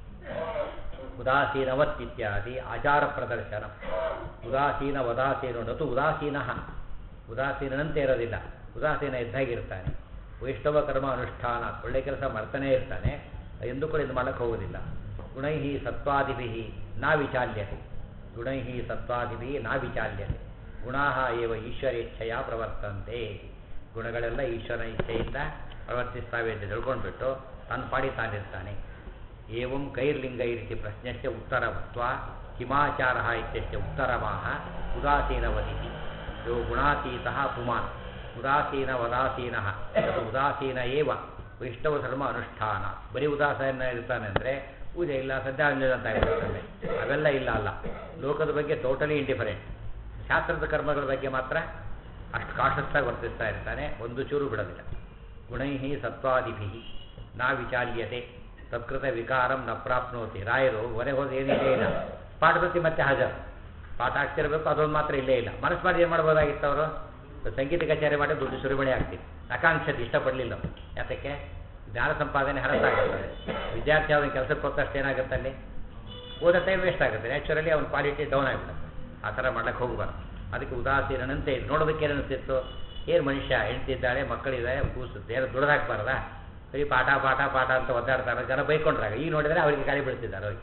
ಉದಾಸೀನವತ್ ಇತ್ಯಾದಿ ಆಚಾರ ಪ್ರದರ್ಶನ ಉದಾಸೀನ ವದಾಸೀನ ನತು ಉದಾಸೀನ ಉದಾಸೀನಂತೆ ಇರೋದಿಲ್ಲ ಉದಾಸೀನ ಇದ್ದಾಗಿರ್ತಾನೆ ವೈಷ್ಣವ ಕರ್ಮ ಅನುಷ್ಠಾನ ಒಳ್ಳೆ ಕೆಲಸ ಮಾಡ್ತಾನೇ ಇರ್ತಾನೆ ಎಂದು ಕೂಡ ಇದು ಮಾಡೋಕ್ಕೆ ಹೋಗೋದಿಲ್ಲ ಗುಣೈ ಸತ್ವಾದಿಭಿ ನಾ ವಿಚಾಲ್ಯತೆ ಗುಣೈ ಸತ್ವಾದಿಭಿ ನಾ ವಿಚಾಲ್ಯತೆ ಗುಣಾ ಏವ ಈಶ್ವರೇಚ್ಛೆಯ ಪ್ರವರ್ತಂತೆ ಗುಣಗಳೆಲ್ಲ ಈಶ್ವರನ ಇಚ್ಛೆಯಿಂದ ಪ್ರವರ್ತಿಸ್ತಾವೆ ಅಂತ ತಿಳ್ಕೊಂಡ್ಬಿಟ್ಟು ತನ್ನ ಪಾಡಿ ತಾನಿರ್ತಾನೆ ಏವಂ ಕೈರ್ಲಿಂಗೈರಿತಿ ಪ್ರಶ್ನೆಶ್ಚ ಉತ್ತರವತ್ವ ಹಿಮಾಚಾರ ಇತ್ಯಶ್ಚ ಉತ್ತರವಾಹ ಉದಾಸೀನವದಿತಿ ಯೋ ಗುಣಾತೀತ ಪುಮಾನ್ ಉದಾಸೀನ ವದಾಸೀನ ಅದು ಉದಾಸೀನ ಏವ ವೈಷ್ಣವ ಧರ್ಮ ಅನುಷ್ಠಾನ ಬರೀ ಉದಾಸೀನ ಇರ್ತಾನೆ ಅಂದರೆ ಪೂಜೆ ಇಲ್ಲ ಸಂಧ್ಯಾವಂಜನ ಅಂತ ಆಗಿರ್ತಾನೆ ಅವೆಲ್ಲ ಇಲ್ಲ ಅಲ್ಲ ಲೋಕದ ಬಗ್ಗೆ ಟೋಟಲಿ ಇಂಡಿಫರೆಂಟ್ ಶಾಸ್ತ್ರದ ಕರ್ಮಗಳ ಬಗ್ಗೆ ಮಾತ್ರ ಅಷ್ಟು ಕಾಷಸ್ಸಾಗಿ ವರ್ತಿಸ್ತಾ ಇರ್ತಾನೆ ಒಂದು ಚೂರು ಬಿಡೋದಿಲ್ಲ ಗುಣೈ ಸತ್ವಾದಿಭಿ ನಾ ವಿಚಾಲ್ಯತೆ ತತ್ಕೃತ ವಿಕಾರಂ ನ ಪ್ರಾಪ್ನೋತಿ ರಾಯರು ಹೊರೆ ಹೋದ ಏನಿಲ್ಲೇ ಇಲ್ಲ ಪಾಠದಲ್ಲಿ ಮತ್ತೆ ಹಾಜರು ಪಾಠ ಆಗ್ತಿರ್ಬೇಕು ಅದೊಂದು ಮಾತ್ರ ಇಲ್ಲೇ ಇಲ್ಲ ಮನಸ್ಸು ಮಾಡಿ ಏನು ಮಾಡ್ಬೋದಾಗಿತ್ತು ಅವರು ಸಂಗೀತ ಕಚೇರಿ ಮಾಡಿ ದುಡ್ಡು ಸುರಿಮಣೆ ಆಗ್ತಿತ್ತು ಆಕಾಂಕ್ಷತೆ ಇಷ್ಟಪಡಲಿಲ್ಲ ಯಾತಕ್ಕೆ ಜ್ಞಾನ ಸಂಪಾದನೆ ಹರಸಾಗುತ್ತದೆ ವಿದ್ಯಾರ್ಥಿ ಅವನ ಕೆಲಸಕ್ಕೆ ಹೋಗ್ತಷ್ಟು ಏನಾಗುತ್ತೆ ಅಲ್ಲಿ ಓದೋ ಟೈಮ್ ವೇಸ್ಟ್ ಆಗುತ್ತೆ ನ್ಯಾಚುರಲಿ ಅವ್ನ ಕ್ವಾಲಿಟಿ ಡೌನ್ ಆಗಿಬಿಡುತ್ತೆ ಆ ಥರ ಮಾಡಕ್ಕೆ ಹೋಗ್ಬಾರ್ದು ಅದಕ್ಕೆ ಉದಾಸೀನಂತೆ ಇದು ನೋಡೋದಕ್ಕೆ ಏನು ಅನಿಸ್ತಿತ್ತು ಏನು ಮನುಷ್ಯ ಹೆಂಡ್ತಿದ್ದಾಳೆ ಮಕ್ಕಳಿದ್ದಾರೆ ಕೂಸುತ್ತೆ ಏನು ದುಡ್ದಾಕ್ಬಾರ್ದಾ ಬರೀ ಪಾಠ ಪಾಠ ಪಾಠ ಅಂತ ಒದ್ದಾಡ್ತಾರೆ ಜನ ಬೈಕೊಂಡ್ರಾಗ ಈಗ ನೋಡಿದರೆ ಅವರಿಗೆ ಗಾಳಿ ಬಿಡ್ತಿದ್ದಾರೆ ಹೋಗಿ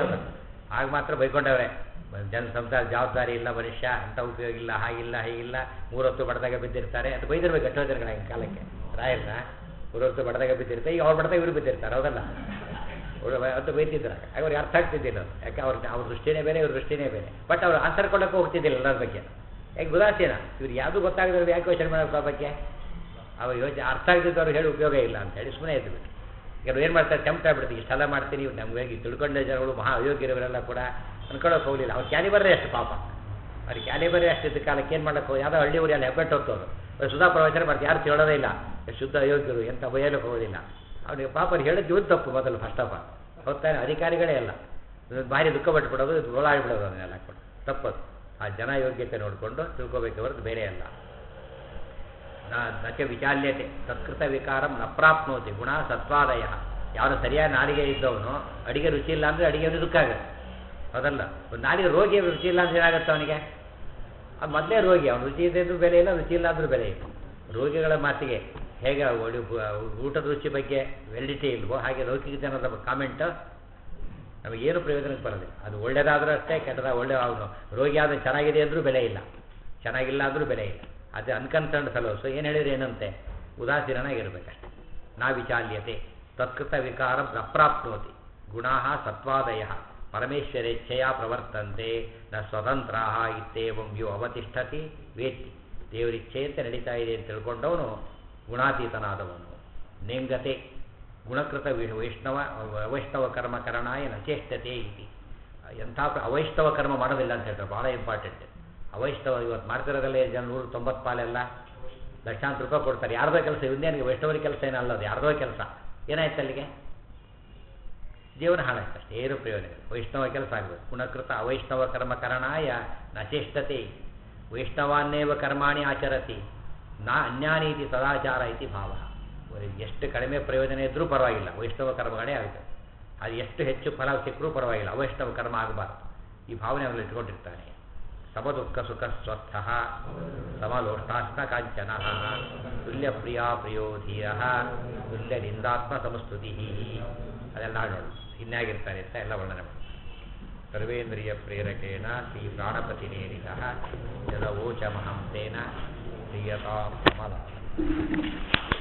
ಆಗ ಮಾತ್ರ ಬೈಕೊಂಡವ್ರೆ ಜನ ಸಂಸಾರ ಜವಾಬ್ದಾರಿ ಇಲ್ಲ ಮನುಷ್ಯ ಅಂತ ಉಪಯೋಗ ಇಲ್ಲ ಹಾಗಿಲ್ಲ ಹೀಗಿಲ್ಲ ಮೂರೊತ್ತು ಬಡದಾಗ ಬಿದ್ದಿರ್ತಾರೆ ಅದು ಬೈದಿರ್ಬೇಕು ಎಷ್ಟೋ ಜನಗಳ ಕಾಲಕ್ಕೆ ರಾಯರ್ನ ಮೂರೊತ್ತು ಬಡದಾಗ ಬಿದ್ದಿರ್ತಾರೆ ಈಗ ಅವ್ರು ಬಡದಾಗ ಇವರು ಬಿದ್ದಿರ್ತಾರೆ ಹೌದಲ್ಲ ಅಂತ ಬೈತಿದ್ರು ಅವ್ರಿಗೆ ಅರ್ಥ ಆಗ್ತಿದ್ದಿಲ್ಲ ಯಾಕೆ ಅವ್ರ ಅವ್ರ ದೃಷ್ಟಿನೇ ಬೇರೆ ಇವ್ರ ದೃಷ್ಟಿನೇ ಬೇರೆ ಬಟ್ ಅವ್ರು ಆನ್ಸರ್ ಕೊಡೋಕೆ ಹೋಗ್ತಿದ್ದಿಲ್ಲ ಎಲ್ಲರ ಬಗ್ಗೆ ಯಾಕೆ ಉದಾಸೀನ ಇವ್ರು ಯಾವುದು ಗೊತ್ತಾಗದ್ರೆ ಯಾಕೆ ಯೋಚನೆ ಮಾಡೋಕೆ ಬಗ್ಗೆ ಅವ ಯೋಚನೆ ಅರ್ಥ ಆಗದಿದ್ದವ್ರು ಹೇಳಿ ಉಪಯೋಗ ಇಲ್ಲ ಅಂತ ಹೇಳಿ ಸುಮ್ಮನೆ ಇದ್ದು ಬಿಟ್ಟು ಈಗ ಏನು ಮಾಡ್ತಾರೆ ಟೆಂಪ್ಟ್ ಆಗ್ಬಿಡ್ತೀವಿ ಇಷ್ಟೆಲ್ಲ ಮಾಡ್ತೀನಿ ನಮ್ಗೆ ತಿಳ್ಕೊಂಡ ಜನಗಳು ಮಹಾ ಅಯೋಗ್ಯರವರೆಲ್ಲ ಕೂಡ ಅನ್ಕೊಳ್ಳೋಕೆ ಹೋಗಲಿಲ್ಲ ಅವ್ರು ಕ್ಯಾಲಿಬರೇ ಅಷ್ಟು ಪಾಪ ಅವ್ರು ಕ್ಯಾಲಿಬರೇ ಅಷ್ಟಿದ್ದ ಕಾಲಕ್ಕೆ ಏನು ಮಾಡೋಕೆ ಯಾವುದೋ ಹಳ್ಳಿ ಊರಿ ಅಲ್ಲಿ ಹೆಬ್ಬೆಟ್ಟು ಹೋಗ್ತವ್ರು ಅವ್ರು ಸುಧಾ ಪ್ರವಚನ ಮಾಡ್ತಾರೆ ಯಾರು ತಿಳೋದೇ ಇಲ್ಲ ಶುದ್ಧ ಅಯೋಗ್ಯರು ಎಂತ ಬಯಲಕ್ಕೆ ಹೋಗೋದಿಲ್ಲ ಅವನಿಗೆ ಪಾಪ ಅವ್ರು ಹೇಳಿದ್ದು ಇವ್ರು ತಪ್ಪು ಮೊದಲು ಫಸ್ಟ್ ಆಫ್ ಆಲ್ ಹೋಗ್ತಾನೆ ಅಧಿಕಾರಿಗಳೇ ಅಲ್ಲ ಭಾರಿ ದುಃಖ ಪಟ್ಬಿಡೋದು ಗೋಳಾಡ್ಬಿಡೋದು ಅದನ್ನೆಲ್ಲ ಕೊಟ್ಟು ತಪ್ಪದು ಆ ಜನ ಯೋಗ್ಯತೆ ನೋಡಿಕೊಂಡು ತಿಳ್ಕೊಬೇಕು ಹೊರತು ಬೇರೆ ಅಲ್ಲ ನಚ ವಿಚಾಲ್ಯತೆ ತತ್ಕೃತ ವಿಕಾರಂ ನ ಪ್ರಾಪ್ನೋತಿ ಗುಣ ಸತ್ವಾದಯ ಯಾವನು ಸರಿಯಾದ ನಾಲಿಗೆ ಇದ್ದವನು ಅಡಿಗೆ ರುಚಿ ಇಲ್ಲ ಅಂದರೆ ಅಡಿಗೆ ದುಃಖ ಆಗುತ್ತೆ ಹೌದಲ್ಲ ಒಂದು ನಾಲಿಗೆ ರೋಗಿ ರುಚಿ ಇಲ್ಲ ಅಂದ್ರೆ ಏನಾಗುತ್ತೆ ಅವನಿಗೆ ಅದು ಮೊದಲೇ ರೋಗಿ ಅವ್ನು ರುಚಿ ಇದ್ದರೂ ಬೆಲೆ ಇಲ್ಲ ರುಚಿ ಇಲ್ಲ ಅಂದ್ರೂ ಬೆಲೆ ಇಲ್ಲ ರೋಗಿಗಳ ಮಾತಿಗೆ ಹೇಗೆ ಒಳ್ಳೆ ಊಟದ ರುಚಿ ಬಗ್ಗೆ ವೆಲಿಡಿಟಿ ಇಲ್ವೋ ಹಾಗೆ ಲೌಕಿಕ ಜನರ ಕಾಮೆಂಟ್ ನಮಗೇನು ಪ್ರಯೋಜನಕ್ಕೆ ಬರೋದಿಲ್ಲ ಅದು ಒಳ್ಳೇದಾದರೂ ಅಷ್ಟೇ ಕೆಟ್ಟದ ಒಳ್ಳೆ ಅವನು ರೋಗಿ ಆದರೆ ಚೆನ್ನಾಗಿದೆ ಅಂದರೂ ಬೆಲೆ ಇಲ್ಲ ಚೆನ್ನಾಗಿಲ್ಲ ಅಂದರೂ ಬೆಲೆ ಇಲ್ಲ ಅದು ಅನ್ಕನ್ಸರ್ನ್ ಫೆಲೋಸು ಏನು ಹೇಳಿದ್ರೆ ಏನಂತೆ ಉದಾಸೀನಾಗಿರ್ಬೇಕಷ್ಟೆ ನಾ ವಿಚಾಲ್ಯತೆ ತತ್ಕೃತ ವಿಕಾರ ಅಪ್ರಾಪ್ನೋತಿ ಗುಣಾ ಸತ್ವಾದಯ ಪರಮೇಶ್ವರೇಚ್ಛೆಯ ಪ್ರವರ್ತಂತೆ ನ ಸ್ವತಂತ್ರ ಇತ್ತೇವಂ ಯೋ ಅವತಿಷ್ಠತಿ ವೇತ್ತಿ ದೇವರಿಚ್ಛೆಯಂತೆ ನಡೀತಾ ಇದೆ ಅಂತ ತಿಳ್ಕೊಂಡವನು ಗುಣಾತೀತನಾದವನು ನೇಂಗತೆ ಗುಣಕೃತ ವಿ- ವೈಷ್ಣವ ಅವೈಷ್ಣವ ಕರ್ಮ ಕರಣಾಯ ನಚೇಷ್ಟತೆ ಇತಿ ಎಂಥ ಪ್ರ- ಅವೈಷ್ಣವ ಕರ್ಮ ಮಾಡೋದಿಲ್ಲ ಅಂತ ಹೇಳ್ತಾರೆ ಭಾಳ ಇಂಪಾರ್ಟೆಂಟ್ ಅವೈಷ್ಣವ ಇವತ್ತು ಮಾಡ್ತಿರೋದಲ್ಲ ಜನ ನೂರ ತೊಂಬತ್ತು ಪಾಲೆಲ್ಲ ಲಕ್ಷಾಂತರ ರೂಪಾಯಿ ಕೊಡ್ತಾರೆ ಯಾರ್ದೋ ಕೆಲಸ ಇವನ್ನೇನಿಗೆ ವೈಷ್ಣವರ ಕೆಲಸ ಏನಲ್ಲ ಅದು ಯಾರ್ದೋ ಕೆಲಸ ಏನಾಯ್ತು ಅಲ್ಲಿಗೆ ಜೀವನ ಹಾಳಾಯ್ತು ಅಷ್ಟೇ ಏನು ಪ್ರಯೋಜನ ಇಲ್ಲ ವೈಷ್ಣವ ಕೆಲಸ ಆಗಬೇಕು ಗುಣಕೃತ ಅವೈಷ್ಣವ ಕರ್ಮ ಕರಣಾಯ ನಚೇಷ್ಟತೆ ವೈಷ್ಣವಾನ್ನೇವ ಕರ್ಮಾಣಿ ಆಚರತಿ ನಾ ಅನ್ಯಾನೀತಿ ಸದಾಚಾರ ಇತಿ ಭಾವ ಎಷ್ಟು ಕಡಿಮೆ ಪ್ರಯೋಜನ ಇದ್ದರೂ ಪರವಾಗಿಲ್ಲ ವೈಷ್ಣವ ಕರ್ಮಗಳೇ ಆಗುತ್ತೆ ಅದು ಎಷ್ಟು ಹೆಚ್ಚು ಫಲ ಸಿಕ್ಕರೂ ಪರವಾಗಿಲ್ಲ ಅವೈಷ್ಣವ ಕರ್ಮ ಆಗಬಾರ್ದು ಈ ಭಾವನೆ ಅವರಲ್ಲಿ ಇಟ್ಕೊಂಡಿರ್ತಾನೆ ಸಮದುಃಖ ಸುಖ ಸ್ವಸ್ಥ ಸಮಲೋಷ್ಟಾಸ್ನ ಕಾಂಚನ ತುಲ್ಯ ಪ್ರಿಯ ಪ್ರಿಯೋ ಧೀರ ತುಲ್ಯ ನಿಂದಾತ್ಮ ಸಮಸ್ತುತಿ ಅದೆಲ್ಲ ನೋಡು ಇನ್ನಾಗಿರ್ತಾನೆ ಅಂತ ಎಲ್ಲ ವರ್ಣನೆ ಮಾಡಿ ಸರ್ವೇಂದ್ರಿಯ ಪ್ರೇರಕೇಣ ಶ್ರೀ ಪ್ರಾಣಪತಿನೇರಿತ ಜಲವೋಚಮಹಂಸೇನ ಪ್ರಿಯತಾ ಕಮಲ